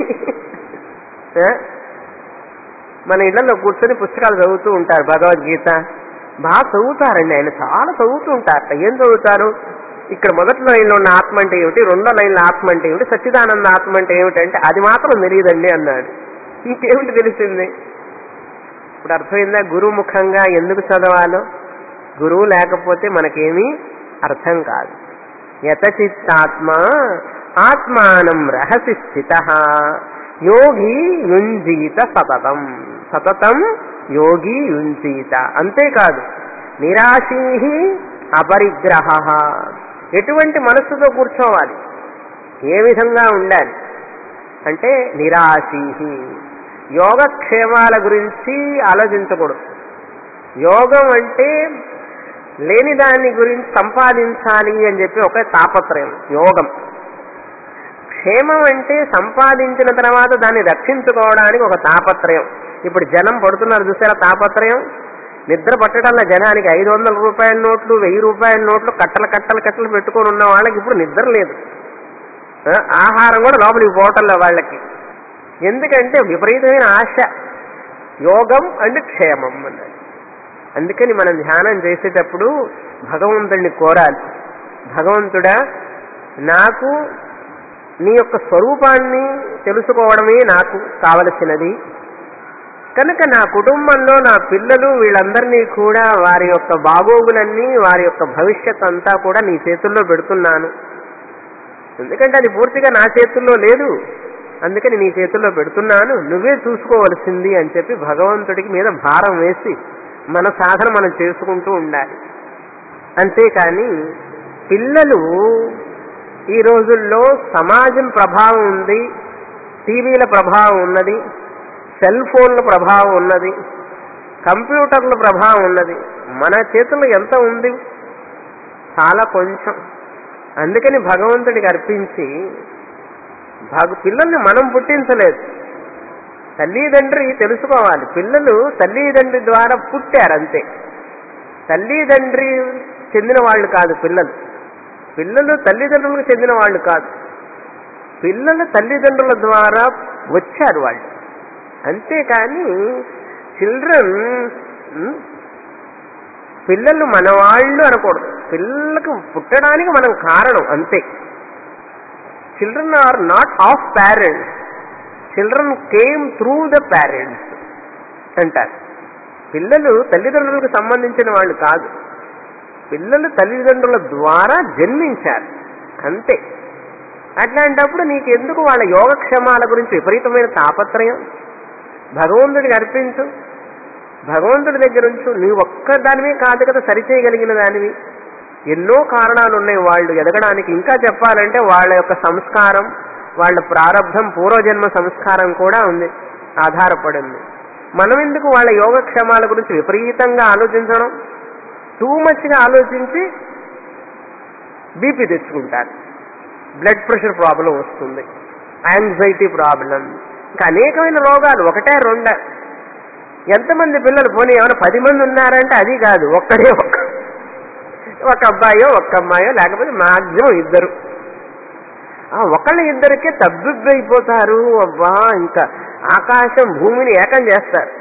ఆ? మన ఇళ్లలో కూర్చొని పుస్తకాలు చదువుతూ ఉంటారు భగవద్గీత బాగా చదువుతారండి ఆయన చాలా చదువుతూ ఉంటారట ఏం చదువుతారు ఇక్కడ మొదటి లైన్లో ఉన్న ఆత్మ అంటే ఏమిటి రెండో లైన్లో ఆత్మ అంటే ఏమిటి సచ్చిదానంద ఆత్మ అంటే ఏమిటంటే అది మాత్రం తెలియదండి అన్నాడు ఇంకేమిటి తెలిసింది ఇప్పుడు అర్థమైందా గురుముఖంగా ఎందుకు చదవాలో గురువు లేకపోతే మనకేమీ అర్థం కాదు యతచిత్తాత్మ ఆత్మానం రహసి స్థిత యోగి యుంజీత సతతం సతతం యోగి యుంజీత అంతేకాదు నిరాశీ అపరిగ్రహ ఎటువంటి మనస్సుతో కూర్చోవాలి ఏ విధంగా ఉండాలి అంటే నిరాశీ యోగక్షేమాల గురించి ఆలోచించకూడదు యోగం అంటే లేని దాని గురించి సంపాదించాలి అని చెప్పి ఒక తాపత్రయం యోగం క్షేమం అంటే సంపాదించిన తర్వాత దాన్ని రక్షించుకోవడానికి ఒక తాపత్రయం ఇప్పుడు జనం పడుతున్నారు చూసారా తాపత్రయం నిద్ర పట్టడంలో జనానికి ఐదు వందల రూపాయల నోట్లు వెయ్యి రూపాయల నోట్లు కట్టలు కట్టలు కట్టలు పెట్టుకొని ఉన్న వాళ్ళకి ఇప్పుడు నిద్ర లేదు ఆ, ఆహారం కూడా లోపలికి పోవటంలో వాళ్ళకి ఎందుకంటే విపరీతమైన ఆశ యోగం అండ్ క్షేమం అన్నది అందుకని మనం ధ్యానం చేసేటప్పుడు భగవంతుడిని కోరాలి భగవంతుడా నాకు నీ యొక్క స్వరూపాన్ని తెలుసుకోవడమే నాకు కావలసినది కనుక నా కుటుంబంలో నా పిల్లలు వీళ్ళందరినీ కూడా వారి యొక్క బాగోగులన్నీ వారి యొక్క భవిష్యత్ అంతా కూడా నీ చేతుల్లో పెడుతున్నాను ఎందుకంటే అది పూర్తిగా నా చేతుల్లో లేదు అందుకని నీ చేతుల్లో పెడుతున్నాను నువ్వే చూసుకోవలసింది అని చెప్పి భగవంతుడికి మీద భారం వేసి మన సాధన మనం చేసుకుంటూ ఉండాలి అంతేకాని పిల్లలు ఈ రోజుల్లో సమాజం ప్రభావం ఉంది టీవీల ప్రభావం ఉన్నది సెల్ ఫోన్ల ప్రభావం ఉన్నది కంప్యూటర్ల ప్రభావం ఉన్నది మన చేతుల్లో ఎంత ఉంది చాలా కొంచెం అందుకని భగవంతుడికి అర్పించి భగ పిల్లల్ని మనం పుట్టించలేదు తల్లిదండ్రి తెలుసుకోవాలి పిల్లలు తల్లిదండ్రి ద్వారా పుట్టారు అంతే తల్లిదండ్రి చెందిన వాళ్ళు కాదు పిల్లలు పిల్లలు తల్లిదండ్రులకు చెందిన వాళ్ళు కాదు పిల్లలు తల్లిదండ్రుల ద్వారా వచ్చారు వాళ్ళు అంతేకాని చిల్డ్రన్ పిల్లలు మన వాళ్ళు అనకూడదు పిల్లలకు పుట్టడానికి మనం కారణం అంతే children are not of parents children came through the parents అంటారు పిల్లలు తల్లిదండ్రులకు సంబంధించిన వాళ్ళు కాదు పిల్లలు తల్లిదండ్రుల ద్వారా జన్మించారు అంతే అట్లాంటప్పుడు నీకెందుకు వాళ్ళ యోగక్షేమాల గురించి విపరీతమైన తాపత్రయం భగవంతుడికి అర్పించు భగవంతుడి దగ్గర ఉంచు నీవు ఒక్క దానివే కాదు కదా సరిచేయగలిగిన దానివి ఎన్నో కారణాలు ఉన్నాయి వాళ్ళు ఎదగడానికి ఇంకా చెప్పాలంటే వాళ్ళ యొక్క సంస్కారం వాళ్ళ ప్రారంధం పూర్వజన్మ సంస్కారం కూడా ఉంది ఆధారపడింది మనం ఎందుకు వాళ్ళ యోగక్షేమాల గురించి విపరీతంగా ఆలోచించడం టూ మచ్గా ఆలోచించి బీపీ తెచ్చుకుంటారు బ్లడ్ ప్రెషర్ ప్రాబ్లం వస్తుంది యాంగ్జైటీ ప్రాబ్లం ఇంకా అనేకమైన రోగాలు ఒకటే రెండ ఎంతమంది పిల్లలు పోనీ ఏమైనా పది మంది ఉన్నారంటే అది కాదు ఒక్కడే ఒక్క ఒక అబ్బాయో ఒక్క అమ్మాయో లేకపోతే మాక్సిమం ఇద్దరు ఆ ఒకళ్ళ ఇద్దరికే తబ్బిబ్బైపోతారు అబ్బా ఇంకా ఆకాశం భూమిని ఏకం చేస్తారు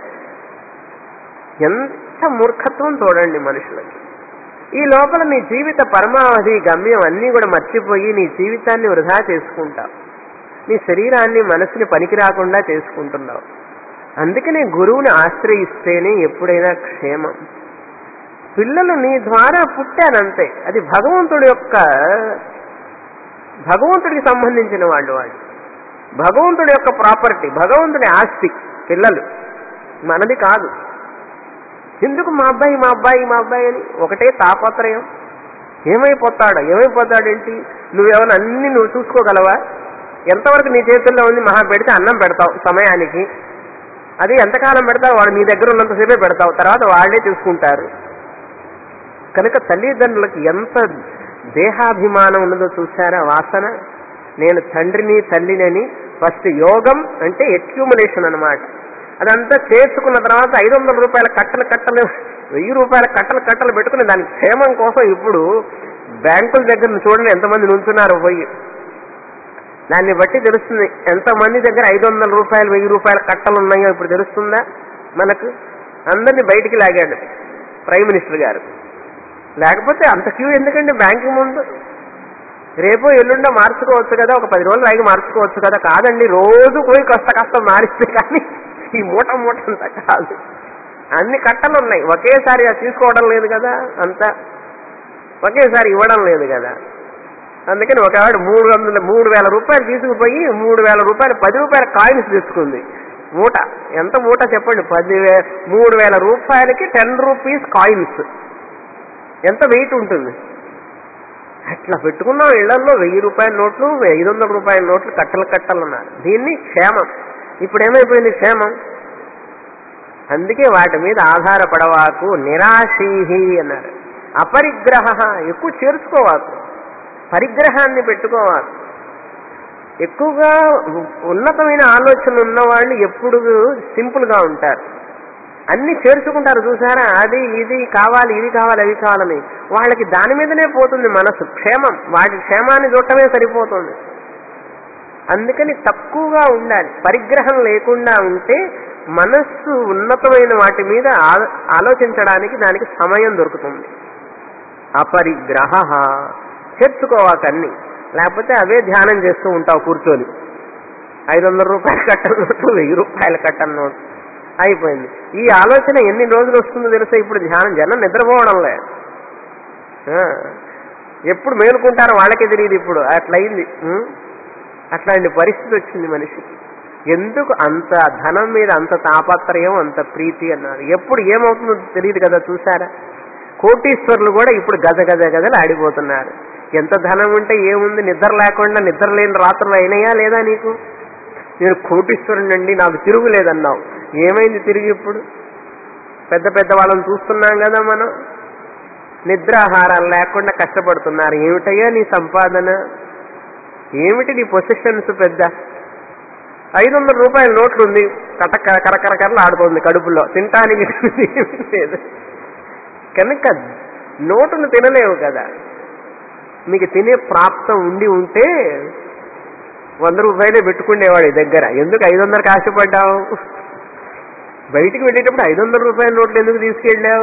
ఎంత మూర్ఖత్వం చూడండి మనుషులకి ఈ లోపల నీ జీవిత పరమావధి గమ్యం అన్నీ కూడా మర్చిపోయి నీ జీవితాన్ని వృధా చేసుకుంటావు నీ శరీరాన్ని మనసుని పనికి రాకుండా చేసుకుంటున్నావు అందుకనే గురువుని ఆశ్రయిస్తేనే ఎప్పుడైనా క్షేమం పిల్లలు నీ ద్వారా పుట్టారంతే అది భగవంతుడి యొక్క భగవంతుడికి సంబంధించిన వాళ్ళు వాళ్ళు భగవంతుడి యొక్క ప్రాపర్టీ భగవంతుడి ఆస్తి పిల్లలు మనది కాదు ఎందుకు మా అబ్బాయి మా అబ్బాయి మా అబ్బాయి అని ఒకటే తాపత్రయం ఏమైపోతాడు ఏమైపోతాడేంటి నువ్వేమైనా అన్ని నువ్వు చూసుకోగలవా ఎంతవరకు నీ చేతుల్లో ఉంది మహా పెడితే అన్నం పెడతావు సమయానికి అది ఎంతకాలం పెడతావు వాడు నీ దగ్గర ఉన్నంతసేపే పెడతావు తర్వాత వాళ్ళే చూసుకుంటారు కనుక తల్లిదండ్రులకు ఎంత దేహాభిమానం ఉన్నదో చూసారా వాసన నేను తండ్రిని తల్లిని ఫస్ట్ యోగం అంటే ఎక్యూములేషన్ అన్నమాట అదంతా చేసుకున్న తర్వాత ఐదు వందల రూపాయల కట్టలు కట్టలు వెయ్యి రూపాయల కట్టలు కట్టలు పెట్టుకుని దాని క్షేమం కోసం ఇప్పుడు బ్యాంకుల దగ్గర చూడండి ఎంతమంది నుంచున్నారు పోయి దాన్ని బట్టి తెలుస్తుంది ఎంతమంది దగ్గర ఐదు వందల రూపాయలు వెయ్యి రూపాయల కట్టలు ఉన్నాయో ఇప్పుడు తెలుస్తుందా మనకు అందరినీ బయటికి లాగాడు ప్రైమ్ మినిస్టర్ గారు లేకపోతే అంత క్యూ ఎందుకండి బ్యాంకు ముందు రేపు ఎల్లుండో మార్చుకోవచ్చు కదా ఒక పది రోజులు ఆగి మార్చుకోవచ్చు కదా కాదండి రోజు పోయి కాస్త కాస్త మారిస్తే కానీ ఈ మూట మూట అంతా కాదు అన్ని కట్టలు ఉన్నాయి ఒకేసారి అది తీసుకోవడం లేదు కదా అంతా ఒకేసారి ఇవ్వడం లేదు కదా అందుకని ఒక ఆవిడ మూడు వందల మూడు వేల రూపాయలు తీసుకుపోయి మూడు వేల రూపాయలు పది రూపాయల కాయిన్స్ తీసుకుంది మూట ఎంత మూట చెప్పండి పది వే మూడు వేల రూపాయలకి టెన్ రూపీస్ కాయిన్స్ ఎంత వెయిట్ ఉంటుంది అట్లా పెట్టుకున్నాం ఇళ్లలో వెయ్యి రూపాయల నోట్లు ఐదు వందల రూపాయల నోట్లు కట్టలు కట్టలు ఉన్నారు దీన్ని క్షేమం ఇప్పుడు ఏమైపోయింది క్షేమం అందుకే వాటి మీద ఆధారపడవాకు నిరాశీహి అన్నారు అపరిగ్రహ ఎక్కువ చేర్చుకోవాకు పరిగ్రహాన్ని పెట్టుకోవాలి ఎక్కువగా ఉన్నతమైన ఆలోచన ఉన్నవాళ్ళు ఎప్పుడు సింపుల్ గా ఉంటారు అన్ని చేర్చుకుంటారు చూసారా అది ఇది కావాలి ఇది కావాలి అవి కావాలని వాళ్ళకి దాని మీదనే పోతుంది మనసు క్షేమం వాటి క్షేమాన్ని చూడటమే సరిపోతుంది అందుకని తక్కువగా ఉండాలి పరిగ్రహం లేకుండా ఉంటే మనస్సు ఉన్నతమైన వాటి మీద ఆ- ఆలోచించడానికి దానికి సమయం దొరుకుతుంది అపరిగ్రహ చేర్చుకోవాకన్ని లేకపోతే అవే ధ్యానం చేస్తూ ఉంటావు కూర్చొని ఐదు వందల రూపాయలు కట్టల నోటు వెయ్యి రూపాయలు కట్టల నోటు అయిపోయింది ఈ ఆలోచన ఎన్ని రోజులు వస్తుందో తెలుసా ఇప్పుడు ధ్యానం జనం నిద్రపోవడంలే ఆ, ఎప్పుడు మేలుకుంటారో వాళ్ళకే తెలియదు ఇప్పుడు అట్లయింది ఉం? అట్లాంటి పరిస్థితి వచ్చింది మనిషికి ఎందుకు అంత ధనం మీద అంత తాపత్రయం అంత ప్రీతి అన్నారు ఎప్పుడు ఏమవుతుందో తెలియదు కదా చూసారా కోటీశ్వరులు కూడా ఇప్పుడు గజ గజ గజలు ఆడిపోతున్నారు ఎంత ధనం ఉంటే ఏముంది నిద్ర లేకుండా నిద్ర లేని రాత్రులు అయినాయా లేదా నీకు నేను కోటీశ్వరునండి నాకు తిరుగులేదన్నావు ఏమైంది తిరిగి ఇప్పుడు పెద్ద పెద్ద వాళ్ళని చూస్తున్నాం కదా మనం నిద్రాహారాలు లేకుండా కష్టపడుతున్నారు ఏమిటయ్యా నీ సంపాదన ఏమిటి నీ పొజిషన్స్ పెద్ద ఐదు వందల రూపాయల నోట్లు ఉంది కట కరకరకరలు ఆడుతోంది కడుపులో తినటానికి ఏమీ లేదు కనుక నోటును తినలేవు కదా మీకు తినే ప్రాప్తం ఉండి ఉంటే వంద రూపాయలే పెట్టుకునేవాడు ఈ దగ్గర ఎందుకు ఐదు వందలకు ఆశపడ్డావు బయటికి వెళ్ళేటప్పుడు ఐదు వందల రూపాయల నోట్లు ఎందుకు తీసుకెళ్ళావు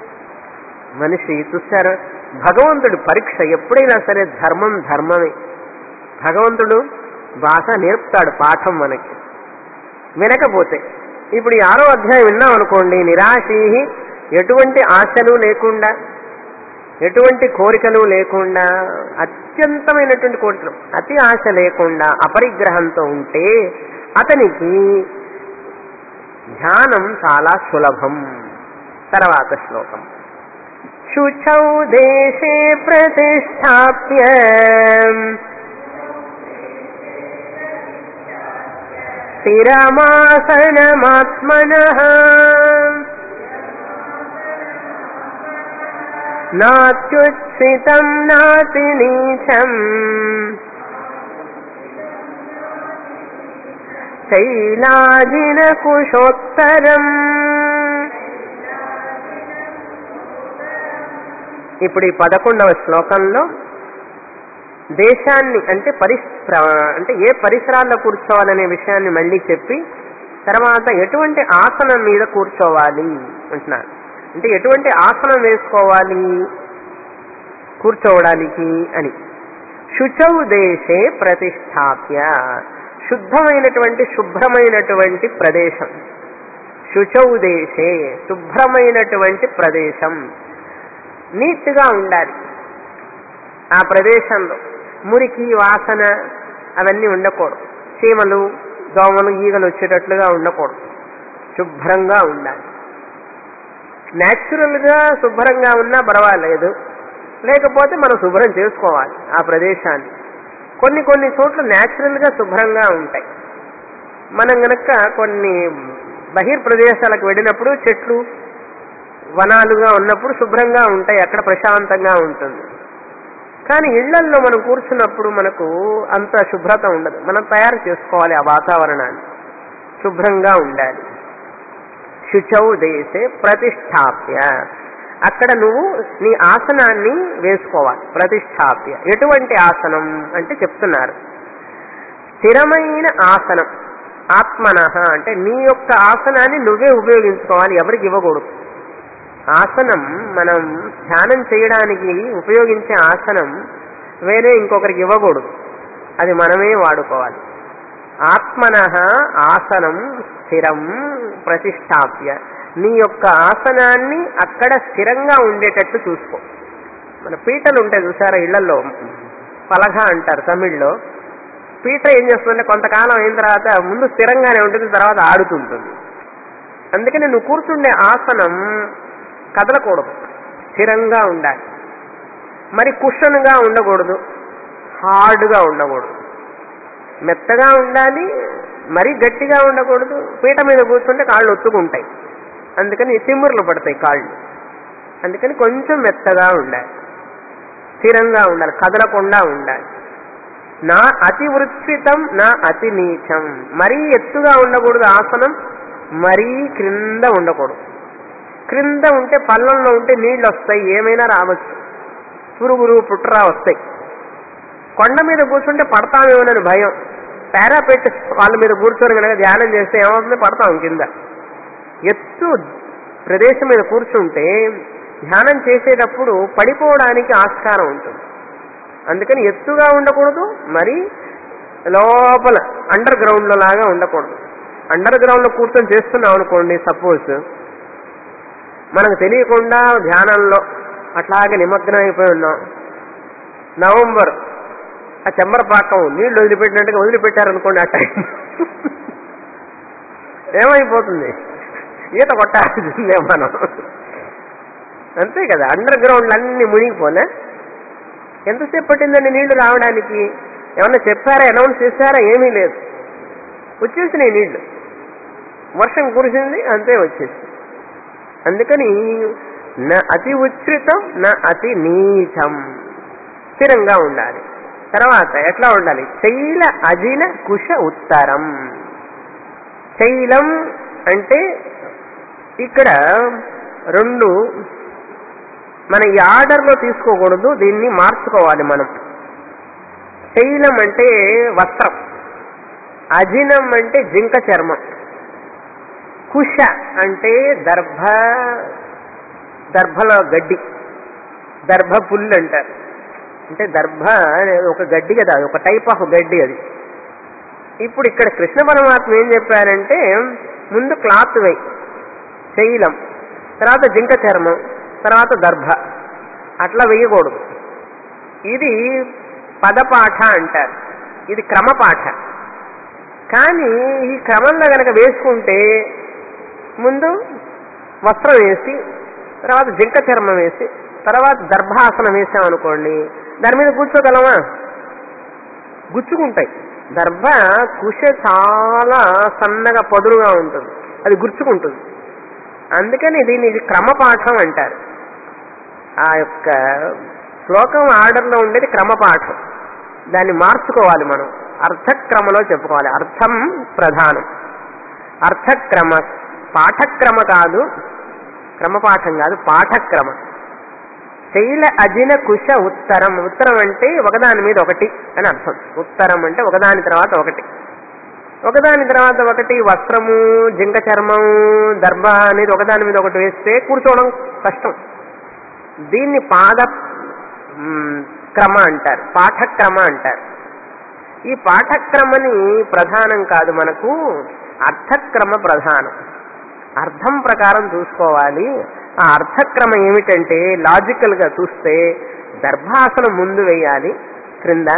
మనిషి చూస్తారా భగవంతుడు పరీక్ష ఎప్పుడైనా సరే ధర్మం ధర్మమే భగవంతుడు బాగా నేర్పుతాడు పాఠం మనకి వినకపోతే ఇప్పుడు ఈ ఆరో అధ్యాయం విన్నాం అనుకోండి నిరాశీ ఎటువంటి ఆశలు లేకుండా ఎటువంటి కోరికలు లేకుండా అత్యంతమైనటువంటి కోరికలు అతి ఆశ లేకుండా అపరిగ్రహంతో ఉంటే అతనికి ధ్యానం చాలా సులభం తర్వాత శ్లోకం శుచౌ దేశే ప్రతిష్టాప్య స్థిరమాసనమాత్మన నాత్యుత్సితం నాతి నీచం శైలాజిన కుశోత్తరం ఇప్పుడు ఈ పదకొండవ శ్లోకంలో దేశాన్ని అంటే పరిశ్ర అంటే ఏ పరిసరాల్లో కూర్చోవాలనే విషయాన్ని మళ్ళీ చెప్పి తర్వాత ఎటువంటి ఆసనం మీద కూర్చోవాలి అంటున్నారు అంటే ఎటువంటి ఆసనం వేసుకోవాలి కూర్చోవడానికి అని శుచౌ దేశే ప్రతిష్టాప్య శుద్ధమైనటువంటి శుభ్రమైనటువంటి ప్రదేశం శుచౌ దేశే శుభ్రమైనటువంటి ప్రదేశం నీట్గా ఉండాలి ఆ ప్రదేశంలో మురికి వాసన అవన్నీ ఉండకూడదు చీమలు దోమలు ఈగలు వచ్చేటట్లుగా ఉండకూడదు శుభ్రంగా ఉండాలి న్యాచురల్గా శుభ్రంగా ఉన్నా పర్వాలేదు లేకపోతే మనం శుభ్రం చేసుకోవాలి ఆ ప్రదేశాన్ని కొన్ని కొన్ని చోట్ల న్యాచురల్గా శుభ్రంగా ఉంటాయి మనం గనక కొన్ని బహిర్ ప్రదేశాలకు వెళ్ళినప్పుడు చెట్లు వనాలుగా ఉన్నప్పుడు శుభ్రంగా ఉంటాయి అక్కడ ప్రశాంతంగా ఉంటుంది కానీ ఇళ్లల్లో మనం కూర్చున్నప్పుడు మనకు అంత శుభ్రత ఉండదు మనం తయారు చేసుకోవాలి ఆ వాతావరణాన్ని శుభ్రంగా ఉండాలి శుచౌ దేశే ప్రతిష్టాప్య అక్కడ నువ్వు నీ ఆసనాన్ని వేసుకోవాలి ప్రతిష్టాప్య ఎటువంటి ఆసనం అంటే చెప్తున్నారు స్థిరమైన ఆసనం ఆత్మన అంటే నీ యొక్క ఆసనాన్ని నువ్వే ఉపయోగించుకోవాలి ఎవరికి ఇవ్వకూడదు ఆసనం మనం ధ్యానం చేయడానికి ఉపయోగించే ఆసనం వేరే ఇంకొకరికి ఇవ్వకూడదు అది మనమే వాడుకోవాలి ఆత్మన ఆసనం స్థిరం ప్రతిష్టాప్య నీ యొక్క ఆసనాన్ని అక్కడ స్థిరంగా ఉండేటట్టు చూసుకో మన పీటలు ఉంటాయి చూసారా ఇళ్లలో పలగ అంటారు తమిళ్లో పీట ఏం చేస్తుందంటే కొంతకాలం అయిన తర్వాత ముందు స్థిరంగానే ఉంటుంది తర్వాత ఆడుతుంటుంది అందుకని నువ్వు కూర్చుండే ఆసనం కదలకూడదు స్థిరంగా ఉండాలి మరి కుషన్గా ఉండకూడదు హార్డ్గా ఉండకూడదు మెత్తగా ఉండాలి మరీ గట్టిగా ఉండకూడదు పీట మీద కూర్చుంటే కాళ్ళు ఒత్తుకుంటాయి అందుకని తిమ్ముర్లు పడతాయి కాళ్ళు అందుకని కొంచెం మెత్తగా ఉండాలి స్థిరంగా ఉండాలి కదలకుండా ఉండాలి నా అతి వృత్సితం నా అతి నీచం మరీ ఎత్తుగా ఉండకూడదు ఆసనం మరీ క్రింద ఉండకూడదు క్రింద ఉంటే పళ్ళంలో ఉంటే నీళ్ళు వస్తాయి ఏమైనా రావచ్చు పురుగురు పుట్రా వస్తాయి కొండ మీద కూర్చుంటే పడతామేమోనని భయం పారాపెట్ వాళ్ళ మీద కూర్చొని కనుక ధ్యానం చేస్తే ఏమవుతుంది పడతాం కింద ఎత్తు ప్రదేశం మీద కూర్చుంటే ధ్యానం చేసేటప్పుడు పడిపోవడానికి ఆస్కారం ఉంటుంది అందుకని ఎత్తుగా ఉండకూడదు మరి లోపల అండర్ గ్రౌండ్ లాగా ఉండకూడదు అండర్ గ్రౌండ్ లో కూర్చొని చేస్తున్నాం అనుకోండి సపోజ్ మనకు తెలియకుండా ధ్యానంలో అట్లాగే నిమగ్నం అయిపోయి ఉన్నాం నవంబర్ ఆ చెమ్మరపాకం నీళ్లు వదిలిపెట్టినట్టుగా వదిలిపెట్టారనుకోండి ఆ టైం ఏమైపోతుంది ఈత కొట్టాల్సిందే మనం అంతే కదా అండర్ గ్రౌండ్ అన్ని మునిగిపోలే ఎంతసేపు పట్టిందండి నీళ్లు రావడానికి ఏమన్నా చెప్పారా అనౌన్స్ చేశారా ఏమీ లేదు వచ్చేసినాయి నీళ్లు వర్షం కురిసింది అంతే వచ్చేసి అందుకని నా అతి ఉచ్ఛ్రితం నా అతి నీచం స్థిరంగా ఉండాలి తర్వాత ఎట్లా ఉండాలి శైల అజిల కుశ ఉత్తరం శైలం అంటే ఇక్కడ రెండు మన ఈ ఆర్డర్లో తీసుకోకూడదు దీన్ని మార్చుకోవాలి మనం శైలం అంటే వస్త్రం అజినం అంటే జింక చర్మం కుశ అంటే దర్భ దర్భలో గడ్డి దర్భ పుల్లు అంటారు అంటే దర్భ అనేది ఒక గడ్డి కదా అది ఒక టైప్ ఆఫ్ గడ్డి అది ఇప్పుడు ఇక్కడ కృష్ణ పరమాత్మ ఏం చెప్పారంటే ముందు క్లాత్ వేయి శైలం తర్వాత జింక చర్మం తర్వాత దర్భ అట్లా వేయకూడదు ఇది పదపాఠ అంటారు ఇది క్రమపాఠ కానీ ఈ క్రమంలో గనక వేసుకుంటే ముందు వస్త్రం వేసి తర్వాత జింక చర్మం వేసి తర్వాత దర్భాసనం వేసామనుకోండి దాని మీద కూర్చోగలమా గుచ్చుకుంటాయి దర్భ కుష చాలా సన్నగా పదులుగా ఉంటుంది అది గుర్చుకుంటుంది అందుకని దీన్ని ఇది క్రమపాఠం అంటారు ఆ యొక్క శ్లోకం ఆర్డర్లో ఉండేది క్రమపాఠం దాన్ని మార్చుకోవాలి మనం అర్థక్రమలో చెప్పుకోవాలి అర్థం ప్రధానం అర్థక్రమ పాఠక్రమ కాదు క్రమపాఠం కాదు పాఠక్రమ శైల అజిన కుశ ఉత్తరం ఉత్తరం అంటే ఒకదాని మీద ఒకటి అని అర్థం ఉత్తరం అంటే ఒకదాని తర్వాత ఒకటి ఒకదాని తర్వాత ఒకటి వస్త్రము జింక చర్మం దర్భ అనేది ఒకదాని మీద ఒకటి వేస్తే కూర్చోవడం కష్టం దీన్ని పాద మ్, క్రమ అంటారు పాఠక్రమ అంటారు ఈ పాఠక్రమని ప్రధానం కాదు మనకు అర్థక్రమ ప్రధానం అర్థం ప్రకారం చూసుకోవాలి ఆ అర్థక్రమ ఏమిటంటే లాజికల్ గా చూస్తే దర్భాసనం ముందు వేయాలి క్రింద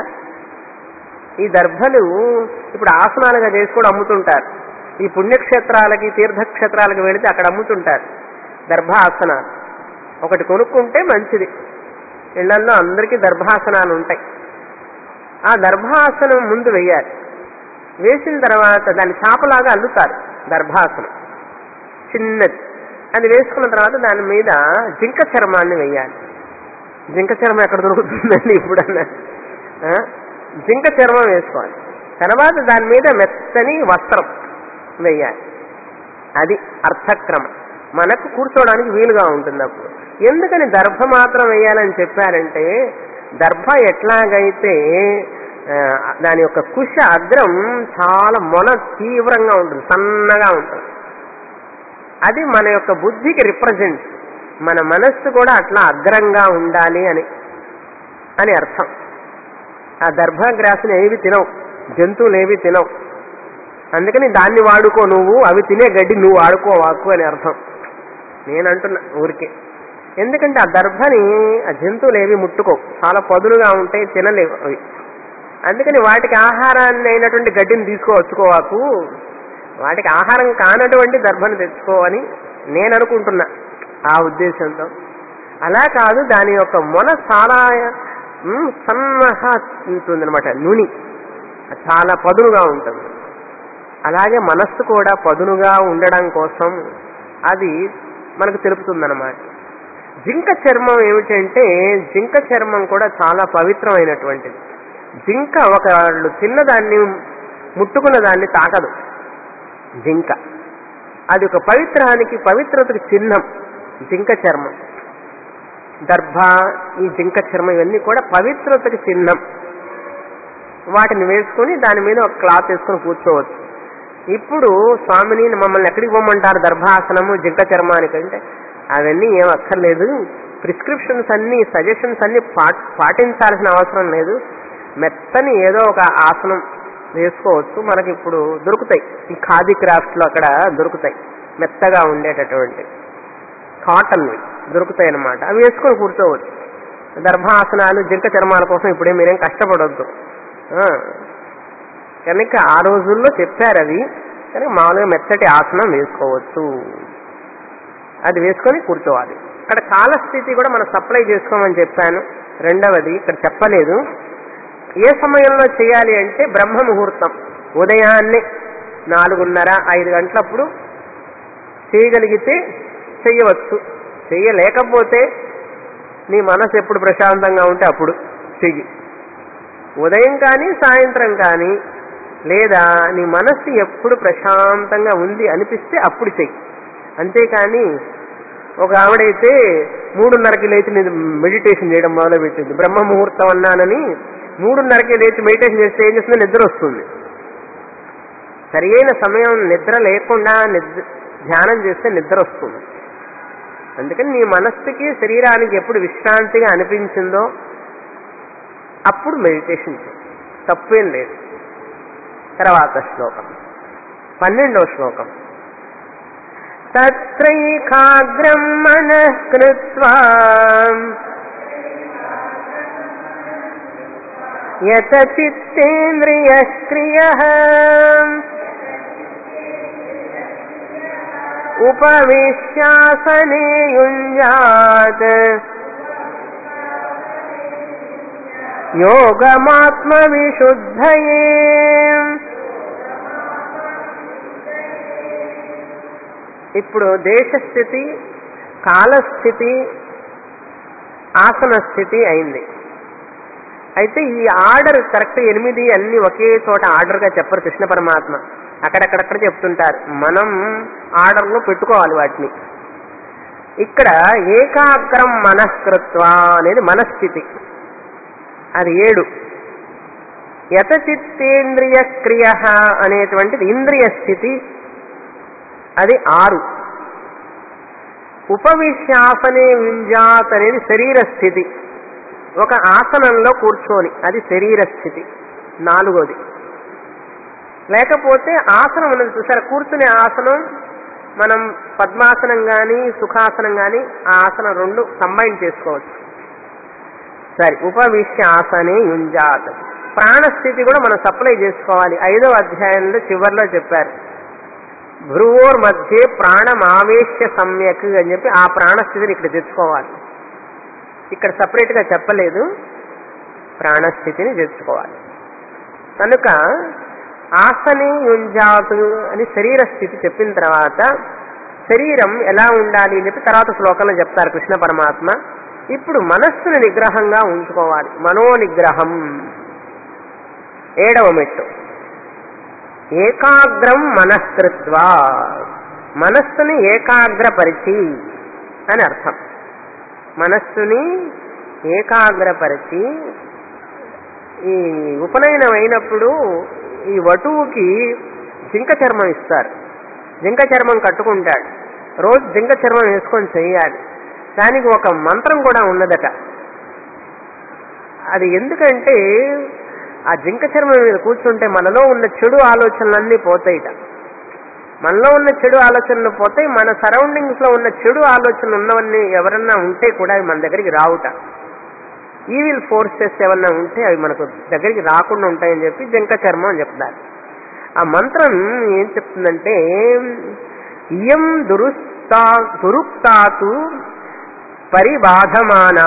ఈ దర్భలు ఇప్పుడు ఆసనాలుగా చేసి కూడా అమ్ముతుంటారు ఈ పుణ్యక్షేత్రాలకి తీర్థక్షేత్రాలకి వెళితే అక్కడ అమ్ముతుంటారు దర్భాసనాలు ఒకటి కొనుక్కుంటే మంచిది ఇళ్లలో అందరికీ దర్భాసనాలు ఉంటాయి ఆ దర్భాసనం ముందు వేయాలి వేసిన తర్వాత దాన్ని చాపలాగా అల్లుతారు దర్భాసనం చిన్నది అది వేసుకున్న తర్వాత దాని మీద జింక చర్మాన్ని వేయాలి జింక చర్మం ఎక్కడ దొరుకుతుందండి ఇప్పుడన్నా ఆ? జింక చర్మం వేసుకోవాలి తర్వాత దాని మీద మెత్తని వస్త్రం వేయాలి అది అర్థక్రమం మనకు కూర్చోవడానికి వీలుగా ఉంటుంది అప్పుడు ఎందుకని దర్భ మాత్రం వేయాలని చెప్పారంటే దర్భ ఎట్లాగైతే ఆ, దాని యొక్క కుష అగ్రం చాలా మొన తీవ్రంగా ఉంటుంది సన్నగా ఉంటుంది అది మన యొక్క బుద్ధికి రిప్రజెంట్ మన మనస్సు కూడా అట్లా అగ్రంగా ఉండాలి అని అని అర్థం ఆ దర్భగ్రాసిని ఏవి తినవు జంతువులు ఏవి తినవు అందుకని దాన్ని వాడుకో నువ్వు అవి తినే గడ్డి నువ్వు వాడుకో వాకు అని అర్థం నేను అంటున్నా ఊరికే ఎందుకంటే ఆ దర్భని ఆ జంతువులు ఏవి ముట్టుకోవు చాలా పదులుగా ఉంటాయి తినలేవు అవి అందుకని వాటికి ఆహారాన్ని అయినటువంటి గడ్డిని తీసుకోవచ్చుకోవాకు వాటికి ఆహారం కానటువంటి దర్భను తెచ్చుకోవని నేను అనుకుంటున్నా ఆ ఉద్దేశంతో అలా కాదు దాని యొక్క మొన చాలా మ్, సన్నగా ఉంటుంది అనమాట నుని చాలా పదునుగా ఉంటుంది అలాగే మనస్సు కూడా పదునుగా ఉండడం కోసం అది మనకు తెలుపుతుందన్నమాట జింక చర్మం ఏమిటంటే జింక చర్మం కూడా చాలా పవిత్రమైనటువంటిది జింక ఒకళ్ళు తిన్నదాన్ని ముట్టుకున్న దాన్ని తాకదు జింక అది ఒక పవిత్రానికి పవిత్రతకి చిహ్నం జింక చర్మం దర్భ ఈ జింక చర్మం ఇవన్నీ కూడా పవిత్రతకి చిహ్నం వాటిని వేసుకొని దాని మీద ఒక క్లాత్ వేసుకొని కూర్చోవచ్చు ఇప్పుడు స్వామిని మమ్మల్ని ఎక్కడికి పోమంటారు దర్భాసనము జింక చర్మానికి అంటే అవన్నీ ఏం అక్కర్లేదు ప్రిస్క్రిప్షన్స్ అన్ని సజెషన్స్ అన్ని పా- పాటించాల్సిన అవసరం లేదు మెత్తని ఏదో ఒక ఆసనం వేసుకోవచ్చు మనకి ఇప్పుడు దొరుకుతాయి ఈ ఖాదీ క్రాఫ్ట్ లో అక్కడ దొరుకుతాయి మెత్తగా ఉండేటటువంటి కాటన్వి దొరుకుతాయి అన్నమాట అవి వేసుకొని కూర్చోవచ్చు దర్భాసనాలు జింక చర్మాల కోసం ఇప్పుడే మీరేం కష్టపడొద్దు ఆ. కనుక ఆ రోజుల్లో చెప్పారు అవి కనుక మామూలుగా మెత్తటి ఆసనం వేసుకోవచ్చు అది వేసుకొని కూర్చోవాలి అక్కడ కాలస్థితి కూడా మనం సప్లై చేసుకోమని చెప్పాను రెండవది ఇక్కడ చెప్పలేదు ఏ సమయంలో చేయాలి అంటే బ్రహ్మ ముహూర్తం ఉదయాన్నే నాలుగున్నర ఐదు గంటలప్పుడు చేయగలిగితే చెయ్యవచ్చు చెయ్యలేకపోతే నీ మనసు ఎప్పుడు ప్రశాంతంగా ఉంటే అప్పుడు చెయ్యి ఉదయం కానీ సాయంత్రం కానీ లేదా నీ మనస్సు ఎప్పుడు ప్రశాంతంగా ఉంది అనిపిస్తే అప్పుడు చెయ్యి అంతేకాని ఒక ఆవిడైతే మూడున్నరకి లేచి నేను మెడిటేషన్ చేయడం మొదలుపెట్టింది బ్రహ్మ ముహూర్తం అన్నానని మూడున్నరకి లేచి మెడిటేషన్ చేస్తే ఏం చేస్తుంది నిద్ర వస్తుంది సరి అయిన సమయం నిద్ర లేకుండా నిద్ర ధ్యానం చేస్తే నిద్ర వస్తుంది అందుకని నీ మనస్సుకి శరీరానికి ఎప్పుడు విశ్రాంతిగా అనిపించిందో అప్పుడు మెడిటేషన్ చేయి తప్పేం లేదు తర్వాత శ్లోకం పన్నెండవ శ్లోకం తత్రైకాగ్రం మనః కృత్వా యత చిత్తేంద్రియ క్రియ ఉపవిశ్యాసనే యుంజాత్ యోగమాత్మవిశుద్ధయే ఇప్పుడు దేశస్థితి కాలస్థితి ఆసన స్థితి అయింది అయితే ఈ ఆర్డర్ కరెక్ట్ ఎనిమిది అన్ని ఒకే చోట ఆర్డర్గా చెప్పరు కృష్ణ పరమాత్మ అక్కడక్కడక్కడ చెప్తుంటారు మనం ఆర్డర్లో పెట్టుకోవాలి వాటిని ఇక్కడ ఏకాగ్రం మనఃకృత్వ అనేది మనస్థితి అది ఏడు యత చిత్తేంద్రియ క్రియ అనేటువంటిది ఇంద్రియ స్థితి అది ఆరు ఉపవిశ్యాసనే వింజాత్ అనేది శరీర స్థితి ఒక ఆసనంలో కూర్చొని అది శరీర స్థితి నాలుగోది లేకపోతే ఆసనం ఉన్నది చూసారా కూర్చునే ఆసనం మనం పద్మాసనం కానీ సుఖాసనం కానీ ఆ ఆసనం రెండు కంబైన్ చేసుకోవచ్చు సరే ఉపవిశ్య ఆసనే యుంజాత్ ప్రాణస్థితి కూడా మనం సప్లై చేసుకోవాలి ఐదవ అధ్యాయంలో చివరిలో చెప్పారు భ్రువోర్ మధ్య ప్రాణం ఆవేశ్య సమ్యక్ అని చెప్పి ఆ ప్రాణస్థితిని ఇక్కడ తెచ్చుకోవాలి ఇక్కడ సపరేట్ గా చెప్పలేదు ప్రాణస్థితిని తెచ్చుకోవాలి కనుక ఆసనే యుంజాతు అని శరీర స్థితి చెప్పిన తర్వాత శరీరం ఎలా ఉండాలి అని చెప్పి తర్వాత శ్లోకంలో చెప్తారు కృష్ణ పరమాత్మ ఇప్పుడు మనస్సును నిగ్రహంగా ఉంచుకోవాలి మనో నిగ్రహం ఏడవ మెట్టు ఏకాగ్రం మనస్కృత్వా మనస్సుని ఏకాగ్రపరిచి అని అర్థం మనస్సుని ఏకాగ్రపరిచి ఈ ఉపనయనం అయినప్పుడు ఈ వటువుకి జింక చర్మం ఇస్తారు జింక చర్మం కట్టుకుంటాడు రోజు జింక చర్మం వేసుకొని చేయాలి దానికి ఒక మంత్రం కూడా ఉన్నదట అది ఎందుకంటే ఆ జింక చర్మం మీద కూర్చుంటే మనలో ఉన్న చెడు ఆలోచనలన్నీ పోతాయిట మనలో ఉన్న చెడు ఆలోచనలు పోతాయి మన సరౌండింగ్స్ లో ఉన్న చెడు ఆలోచనలు ఉన్నవన్నీ ఎవరన్నా ఉంటే కూడా అవి మన దగ్గరికి రావుట ఈవిల్ ఫోర్సెస్ ఏమన్నా ఉంటే అవి మనకు దగ్గరికి రాకుండా ఉంటాయని చెప్పి జింక చర్మం అని చెప్తారు ఆ మంత్రం ఏం చెప్తుందంటే ఇయం దురుస్తా దురుక్తాతు పరిబాధమానా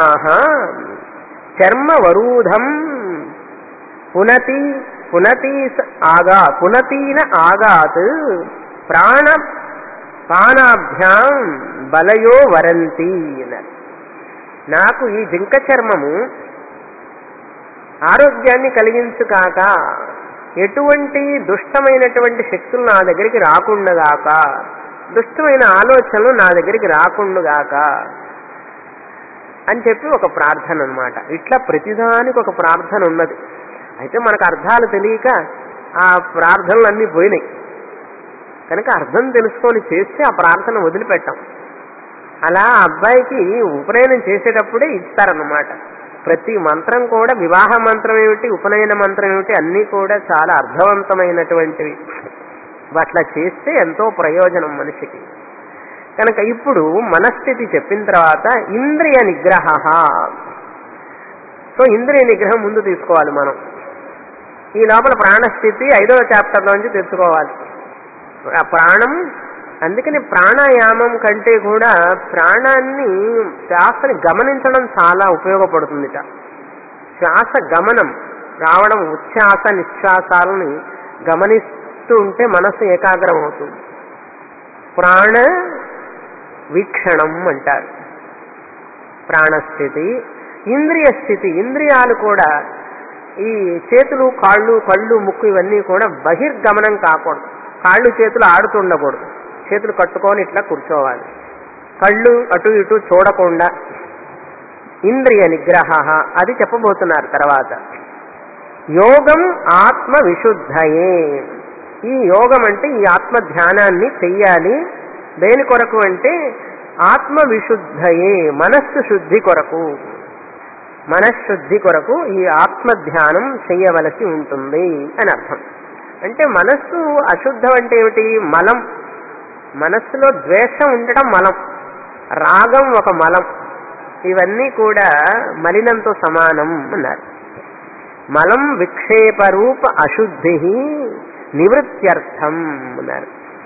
చర్మవరూధం పునతి పునతి ఆగా పునతీన ఆగాత్ ప్రాణ పానాభ్యాం బలయో వరంతి అన్నారు నాకు ఈ జింక చర్మము ఆరోగ్యాన్ని కలిగించుకాక ఎటువంటి దుష్టమైనటువంటి శక్తులు నా దగ్గరికి రాకుండగాక దుష్టమైన ఆలోచనలు నా దగ్గరికి రాకుండుగాక అని చెప్పి ఒక ప్రార్థన అన్నమాట ఇట్లా ప్రతిదానికి ఒక ప్రార్థన ఉన్నది అయితే మనకు అర్థాలు తెలియక ఆ ప్రార్థనలు అన్నీ పోయినాయి కనుక అర్థం తెలుసుకొని చేస్తే ఆ ప్రార్థన వదిలిపెట్టాం అలా ఆ అబ్బాయికి ఉపనయనం చేసేటప్పుడే ఇస్తారన్నమాట ప్రతి మంత్రం కూడా వివాహ మంత్రం ఏమిటి ఉపనయన మంత్రం ఏమిటి అన్నీ కూడా చాలా అర్థవంతమైనటువంటివి అట్లా చేస్తే ఎంతో ప్రయోజనం మనిషికి కనుక ఇప్పుడు మనస్థితి చెప్పిన తర్వాత ఇంద్రియ నిగ్రహ సో ఇంద్రియ నిగ్రహం ముందు తీసుకోవాలి మనం ఈ లోపల ప్రాణస్థితి ఐదవ చాప్టర్ నుంచి తెచ్చుకోవాలి ఆ ప్రాణం అందుకని ప్రాణాయామం కంటే కూడా ప్రాణాన్ని శ్వాసని గమనించడం చాలా ఉపయోగపడుతుందిట శ్వాస గమనం రావడం ఉచ్ఛ్వాస నిశ్వాసాలని గమనిస్తూ ఉంటే మనసు ఏకాగ్రం అవుతుంది ప్రాణ వీక్షణం అంటారు ప్రాణస్థితి ఇంద్రియ స్థితి ఇంద్రియాలు కూడా ఈ చేతులు కాళ్ళు కళ్ళు ముక్కు ఇవన్నీ కూడా బహిర్గమనం కాకూడదు కాళ్ళు చేతులు ఆడుతుండకూడదు చేతులు కట్టుకొని ఇట్లా కూర్చోవాలి కళ్ళు అటు ఇటు చూడకుండా ఇంద్రియ నిగ్రహ అది చెప్పబోతున్నారు తర్వాత యోగం ఆత్మ విశుద్ధయే ఈ యోగం అంటే ఈ ఆత్మ ధ్యానాన్ని చెయ్యాలి దేని కొరకు అంటే ఆత్మ విశుద్ధయే మనస్సు శుద్ధి కొరకు మనశ్శుద్ధి కొరకు ఈ ఆత్మ ధ్యానం చెయ్యవలసి ఉంటుంది అని అర్థం అంటే మనస్సు అశుద్ధం అంటే ఏమిటి మలం మనస్సులో ద్వేషం ఉండటం మలం రాగం ఒక మలం ఇవన్నీ కూడా మలినంతో సమానం అన్నారు మలం విక్షేప రూప అశుద్ధి నివృత్త్యర్థం అన్నారు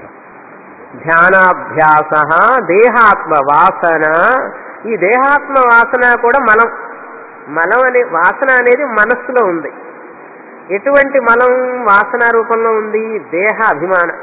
ధ్యానాభ్యాస దేహాత్మ వాసన ఈ దేహాత్మ వాసన కూడా మలం మలం అనే వాసన అనేది మనస్సులో ఉంది ఎటువంటి మలం వాసన రూపంలో ఉంది దేహ అభిమానం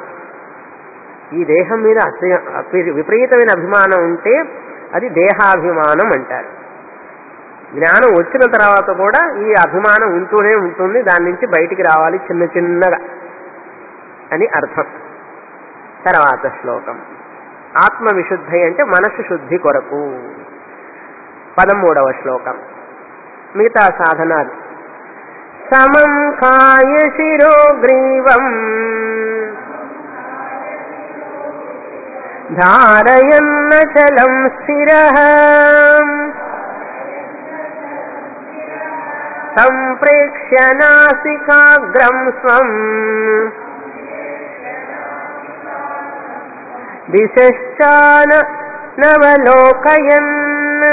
ఈ దేహం మీద అతి- అపి- విపరీతమైన అభిమానం ఉంటే అది దేహాభిమానం అంటారు జ్ఞానం వచ్చిన తర్వాత కూడా ఈ అభిమానం ఉంటూనే ఉంటుంది దాని నుంచి బయటికి రావాలి చిన్న చిన్నగా అని అర్థం తర్వాత శ్లోకం ఆత్మ విశుద్ధి అంటే మనసు శుద్ధి కొరకు పదమూడవ శ్లోకం మిగతా సాధనాలు సమం కాయ శిరోగ్రీవం ధారయన్నచలం స్థిర సంప్రేక్ష్య నాసికాగ్రం స్వం దిశాన నవలోకయన్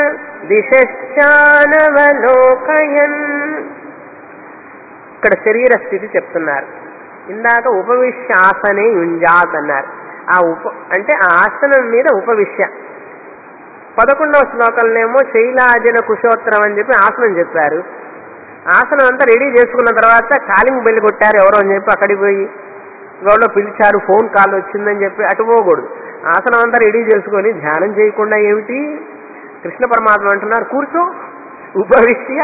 దిశానవలోకయన్ ఇక్కడ శరీర స్థితి చెప్తున్నారు ఇందాక ఉపవిశ్యాసనే యుంజాత్ అన్నారు ఆ ఉప అంటే ఆ ఆసనం మీద ఉపవిశ్య పదకొండవ శ్లోకంలోనేమో శైలాజన కుశోత్తరం అని చెప్పి ఆసనం చెప్పారు ఆసనం అంతా రెడీ చేసుకున్న తర్వాత కాలింగ్ బెల్లి కొట్టారు ఎవరో అని చెప్పి అక్కడికి పోయి ఎవరో పిలిచారు ఫోన్ కాల్ వచ్చిందని చెప్పి అటు పోకూడదు ఆసనం అంతా రెడీ చేసుకొని ధ్యానం చేయకుండా ఏమిటి కృష్ణ పరమాత్మ అంటున్నారు కూర్చో ఉపవిష్య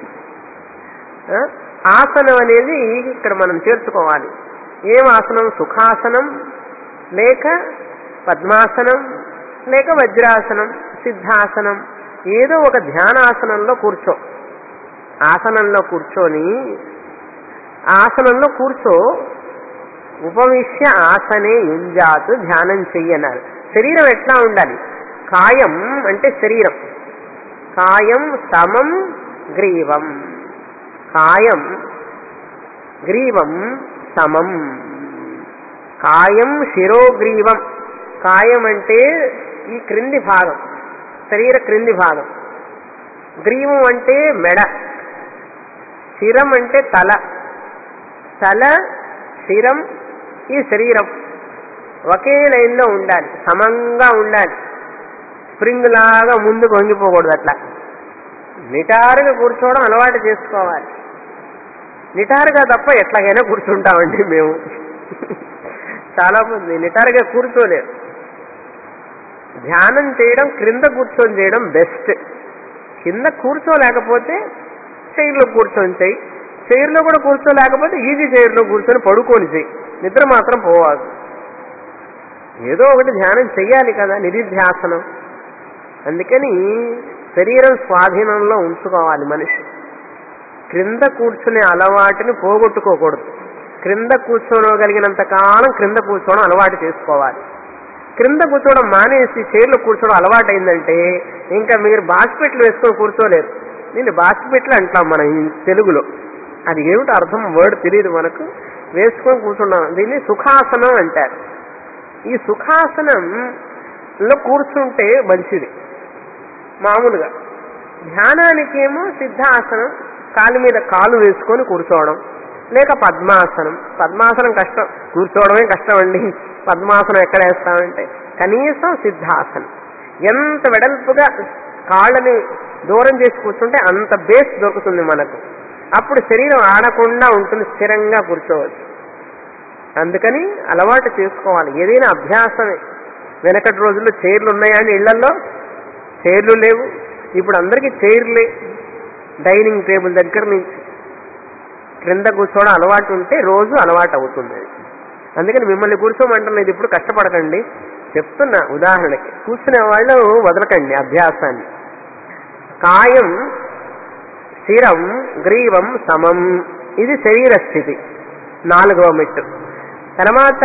ఆ? ఆసనం అనేది ఇక్కడ మనం చేర్చుకోవాలి ఏం ఆసనం సుఖాసనం లేక పద్మాసనం లేక వజ్రాసనం సిద్ధాసనం ఏదో ఒక ధ్యానాసనంలో కూర్చో ఆసనంలో కూర్చొని ఆసనంలో కూర్చో ఉపవిశ్య ఆసనే యుంజాత్ ధ్యానం చెయ్యన్నారు శరీరం ఎట్లా ఉండాలి కాయం అంటే శరీరం కాయం సమం గ్రీవం కాయం గ్రీవం సమం కాయం శిరోగ్రీవం కాయం అంటే ఈ క్రింది భాగం శరీర క్రింది భాగం గ్రీవం అంటే మెడ శిరం అంటే తల తల శిరం ఈ శరీరం ఒకే లైన్లో ఉండాలి సమంగా ఉండాలి స్ప్రింగ్ లాగా ముందుకు వంగిపోకూడదు అట్లా నిటారుగా కూర్చోవడం అలవాటు చేసుకోవాలి నిటారుగా తప్ప ఎట్లాగైనా కూర్చుంటామండి మేము చాలా మంది నిటారుగా కూర్చోలేరు ధ్యానం చేయడం క్రింద కూర్చొని చేయడం బెస్ట్ కింద కూర్చోలేకపోతే చైర్లో కూర్చొని చేయి చైర్లో కూడా కూర్చోలేకపోతే ఈజీ చైర్లో కూర్చొని పడుకొని చేయి నిద్ర మాత్రం పోవాలి ఏదో ఒకటి ధ్యానం చెయ్యాలి కదా నిధిధ్యాసనం అందుకని శరీరం స్వాధీనంలో ఉంచుకోవాలి మనిషి క్రింద కూర్చునే అలవాటుని పోగొట్టుకోకూడదు క్రింద కూర్చోగలిగినంత కాలం క్రింద కూర్చోవడం అలవాటు చేసుకోవాలి క్రింద కూర్చోవడం మానేసి చైర్లో కూర్చోవడం అలవాటు అయిందంటే ఇంకా మీరు బాస్పెట్లు వేసుకొని కూర్చోలేరు దీన్ని బాస్పెట్లు అంటాం మనం ఈ తెలుగులో అది ఏమిటో అర్థం వర్డ్ తెలియదు మనకు వేసుకొని కూర్చున్నాం దీన్ని సుఖాసనం అంటారు ఈ సుఖాసనంలో కూర్చుంటే మంచిది మామూలుగా ధ్యానానికేమో సిద్ధాసనం కాలు మీద కాలు వేసుకొని కూర్చోవడం లేక పద్మాసనం పద్మాసనం కష్టం కూర్చోవడమే కష్టం అండి పద్మాసనం ఎక్కడ వేస్తామంటే కనీసం సిద్ధాసనం ఎంత వెడల్పుగా కాళ్ళని దూరం చేసి కూర్చుంటే అంత బేస్ దొరుకుతుంది మనకు అప్పుడు శరీరం ఆడకుండా ఉంటుంది స్థిరంగా కూర్చోవచ్చు అందుకని అలవాటు చేసుకోవాలి ఏదైనా అభ్యాసమే వెనకటి రోజుల్లో చైర్లు ఉన్నాయా అని ఇళ్లలో చైర్లు లేవు ఇప్పుడు అందరికీ చైర్లే డైనింగ్ టేబుల్ దగ్గర నుంచి క్రింద కూర్చోవడం అలవాటు ఉంటే రోజు అలవాటు అవుతుంది అది. అందుకని మిమ్మల్ని కూర్చోమంటున్నది ఇప్పుడు కష్టపడకండి చెప్తున్నా ఉదాహరణకి కూర్చునే వాళ్ళు వదలకండి అభ్యాసాన్ని కాయం శిరం గ్రీవం సమం ఇది శరీర స్థితి నాలుగవ మెట్టు తర్వాత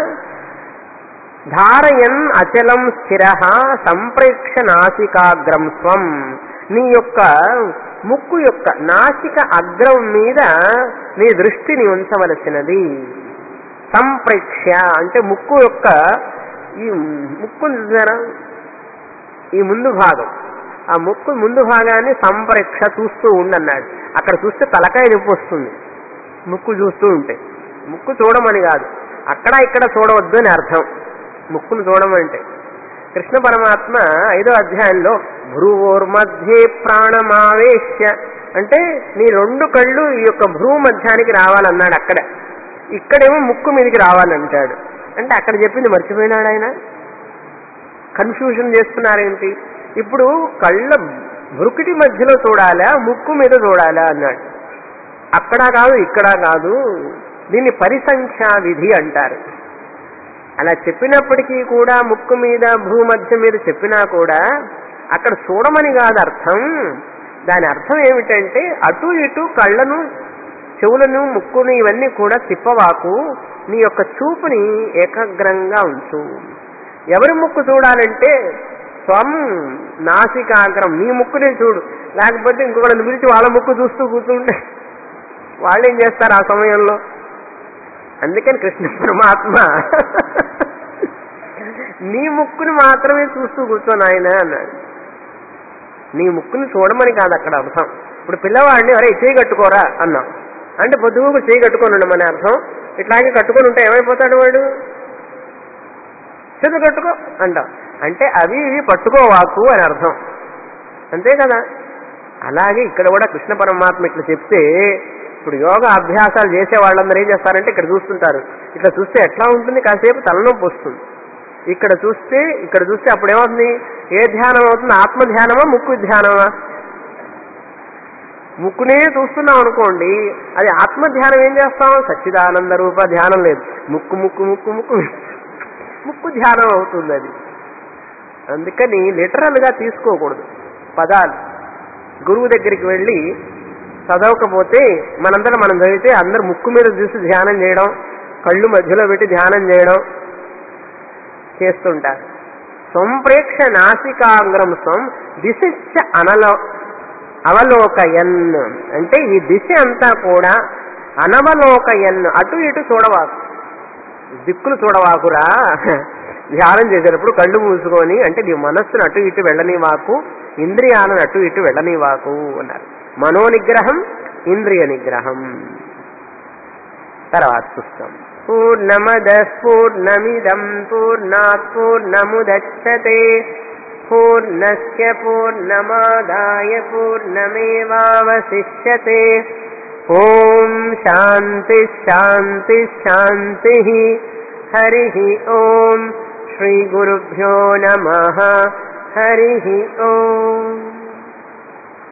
ధారయన్ అచలం స్థిర సంప్రేక్ష నాసికాగ్రం స్వం నీ యొక్క ముక్కు యొక్క నాసిక అగ్రం మీద నీ దృష్టిని ఉంచవలసినది సంప్రేక్ష అంటే ముక్కు యొక్క ఈ ముక్కు చూసారా ఈ ముందు భాగం ఆ ముక్కు ముందు భాగాన్ని సంప్రేక్ష చూస్తూ ఉండన్నాడు అక్కడ చూస్తే తలకాయ నొప్పి వస్తుంది ముక్కు చూస్తూ ఉంటే ముక్కు చూడమని కాదు అక్కడ ఇక్కడ చూడవద్దు అని అర్థం ముక్కును చూడమంటే కృష్ణ పరమాత్మ ఐదో అధ్యాయంలో భ్రువోర్మధ్యే ప్రాణమావేశ్య అంటే నీ రెండు కళ్ళు ఈ యొక్క భ్రువు మధ్యానికి రావాలన్నాడు అక్కడ ఇక్కడేమో ముక్కు మీదకి రావాలంటాడు అంటే అక్కడ చెప్పింది మర్చిపోయినాడు ఆయన కన్ఫ్యూజన్ చేస్తున్నారేంటి ఇప్పుడు కళ్ళ భృకుటి మధ్యలో చూడాలా ముక్కు మీద చూడాలా అన్నాడు అక్కడ కాదు ఇక్కడ కాదు దీన్ని పరిసంఖ్యా విధి అంటారు అలా చెప్పినప్పటికీ కూడా ముక్కు మీద భూమధ్య మీద చెప్పినా కూడా అక్కడ చూడమని కాదు అర్థం దాని అర్థం ఏమిటంటే అటు ఇటు కళ్ళను చెవులను ముక్కును ఇవన్నీ కూడా తిప్పవాకు నీ యొక్క చూపుని ఏకాగ్రంగా ఉంచు ఎవరి ముక్కు చూడాలంటే స్వం నాసికాగ్రం నీ ముక్కునే చూడు లేకపోతే ఇంకొకళ్ళని పిలిచి వాళ్ళ ముక్కు చూస్తూ కూర్చుంటే వాళ్ళు ఏం చేస్తారు ఆ సమయంలో అందుకని కృష్ణ పరమాత్మ నీ ముక్కుని మాత్రమే చూస్తూ కూర్చోను ఆయన అన్నాడు నీ ముక్కుని చూడమని కాదు అక్కడ అర్థం ఇప్పుడు పిల్లవాడిని అరే చేయి కట్టుకోరా అన్నాం అంటే పొద్దుగు చేయి కట్టుకొని ఉండమని అర్థం ఇట్లాగే కట్టుకొని ఉంటే ఏమైపోతాడు వాడు చేతులు కట్టుకో అంటాం అంటే అవి ఇవి పట్టుకోవాకు అని అర్థం అంతే కదా అలాగే ఇక్కడ కూడా కృష్ణ పరమాత్మ ఇట్లా చెప్తే ఇప్పుడు యోగా అభ్యాసాలు చేసే వాళ్ళందరూ ఏం చేస్తారంటే ఇక్కడ చూస్తుంటారు ఇట్లా చూస్తే ఎట్లా ఉంటుంది కాసేపు తలనొప్పి వస్తుంది ఇక్కడ చూస్తే ఇక్కడ చూస్తే అప్పుడు ఏమవుతుంది ఏ ధ్యానం అవుతుంది ఆత్మ ధ్యానమా ముక్కు ధ్యానమా ముక్కునే చూస్తున్నాం అనుకోండి అది ఆత్మ ధ్యానం ఏం చేస్తాం సచ్చిదానంద రూప ధ్యానం లేదు ముక్కు ముక్కు ముక్కు ముక్కు ముక్కు ధ్యానం అవుతుంది అది అందుకని లిటరల్ గా తీసుకోకూడదు పదాలు గురువు దగ్గరికి వెళ్ళి చదవకపోతే మనందరం మనం చదివితే అందరు ముక్కు మీద చూసి ధ్యానం చేయడం కళ్ళు మధ్యలో పెట్టి ధ్యానం చేయడం చేస్తుంటారు సంప్రేక్ష నాసికాంగ్రం స్వం దిశ అనలో అవలోకయన్ అంటే ఈ దిశ అంతా కూడా అనవలోకయన్ అటు ఇటు చూడవాకు దిక్కులు చూడవాకురా ధ్యానం చేసేటప్పుడు కళ్ళు మూసుకొని అంటే నీ మనస్సును అటు ఇటు వెళ్ళనివాకు ఇంద్రియాలను అటు ఇటు వెళ్ళనివాకు అన్నారు మనోనిగ్రహం ఇంద్రియ నిగ్రహం తర్వాత చూస్తాం పూర్ణమద పూర్ణమిదం పూర్ణాత్ పూర్ణముదచ్చతే పూర్ణస్య పూర్ణమాదాయ పూర్ణమేవావశిష్యతే ఓం శాంతి శాంతి శాంతి హరి ఓం శ్రీ గురుభ్యో నమ హరి ఓం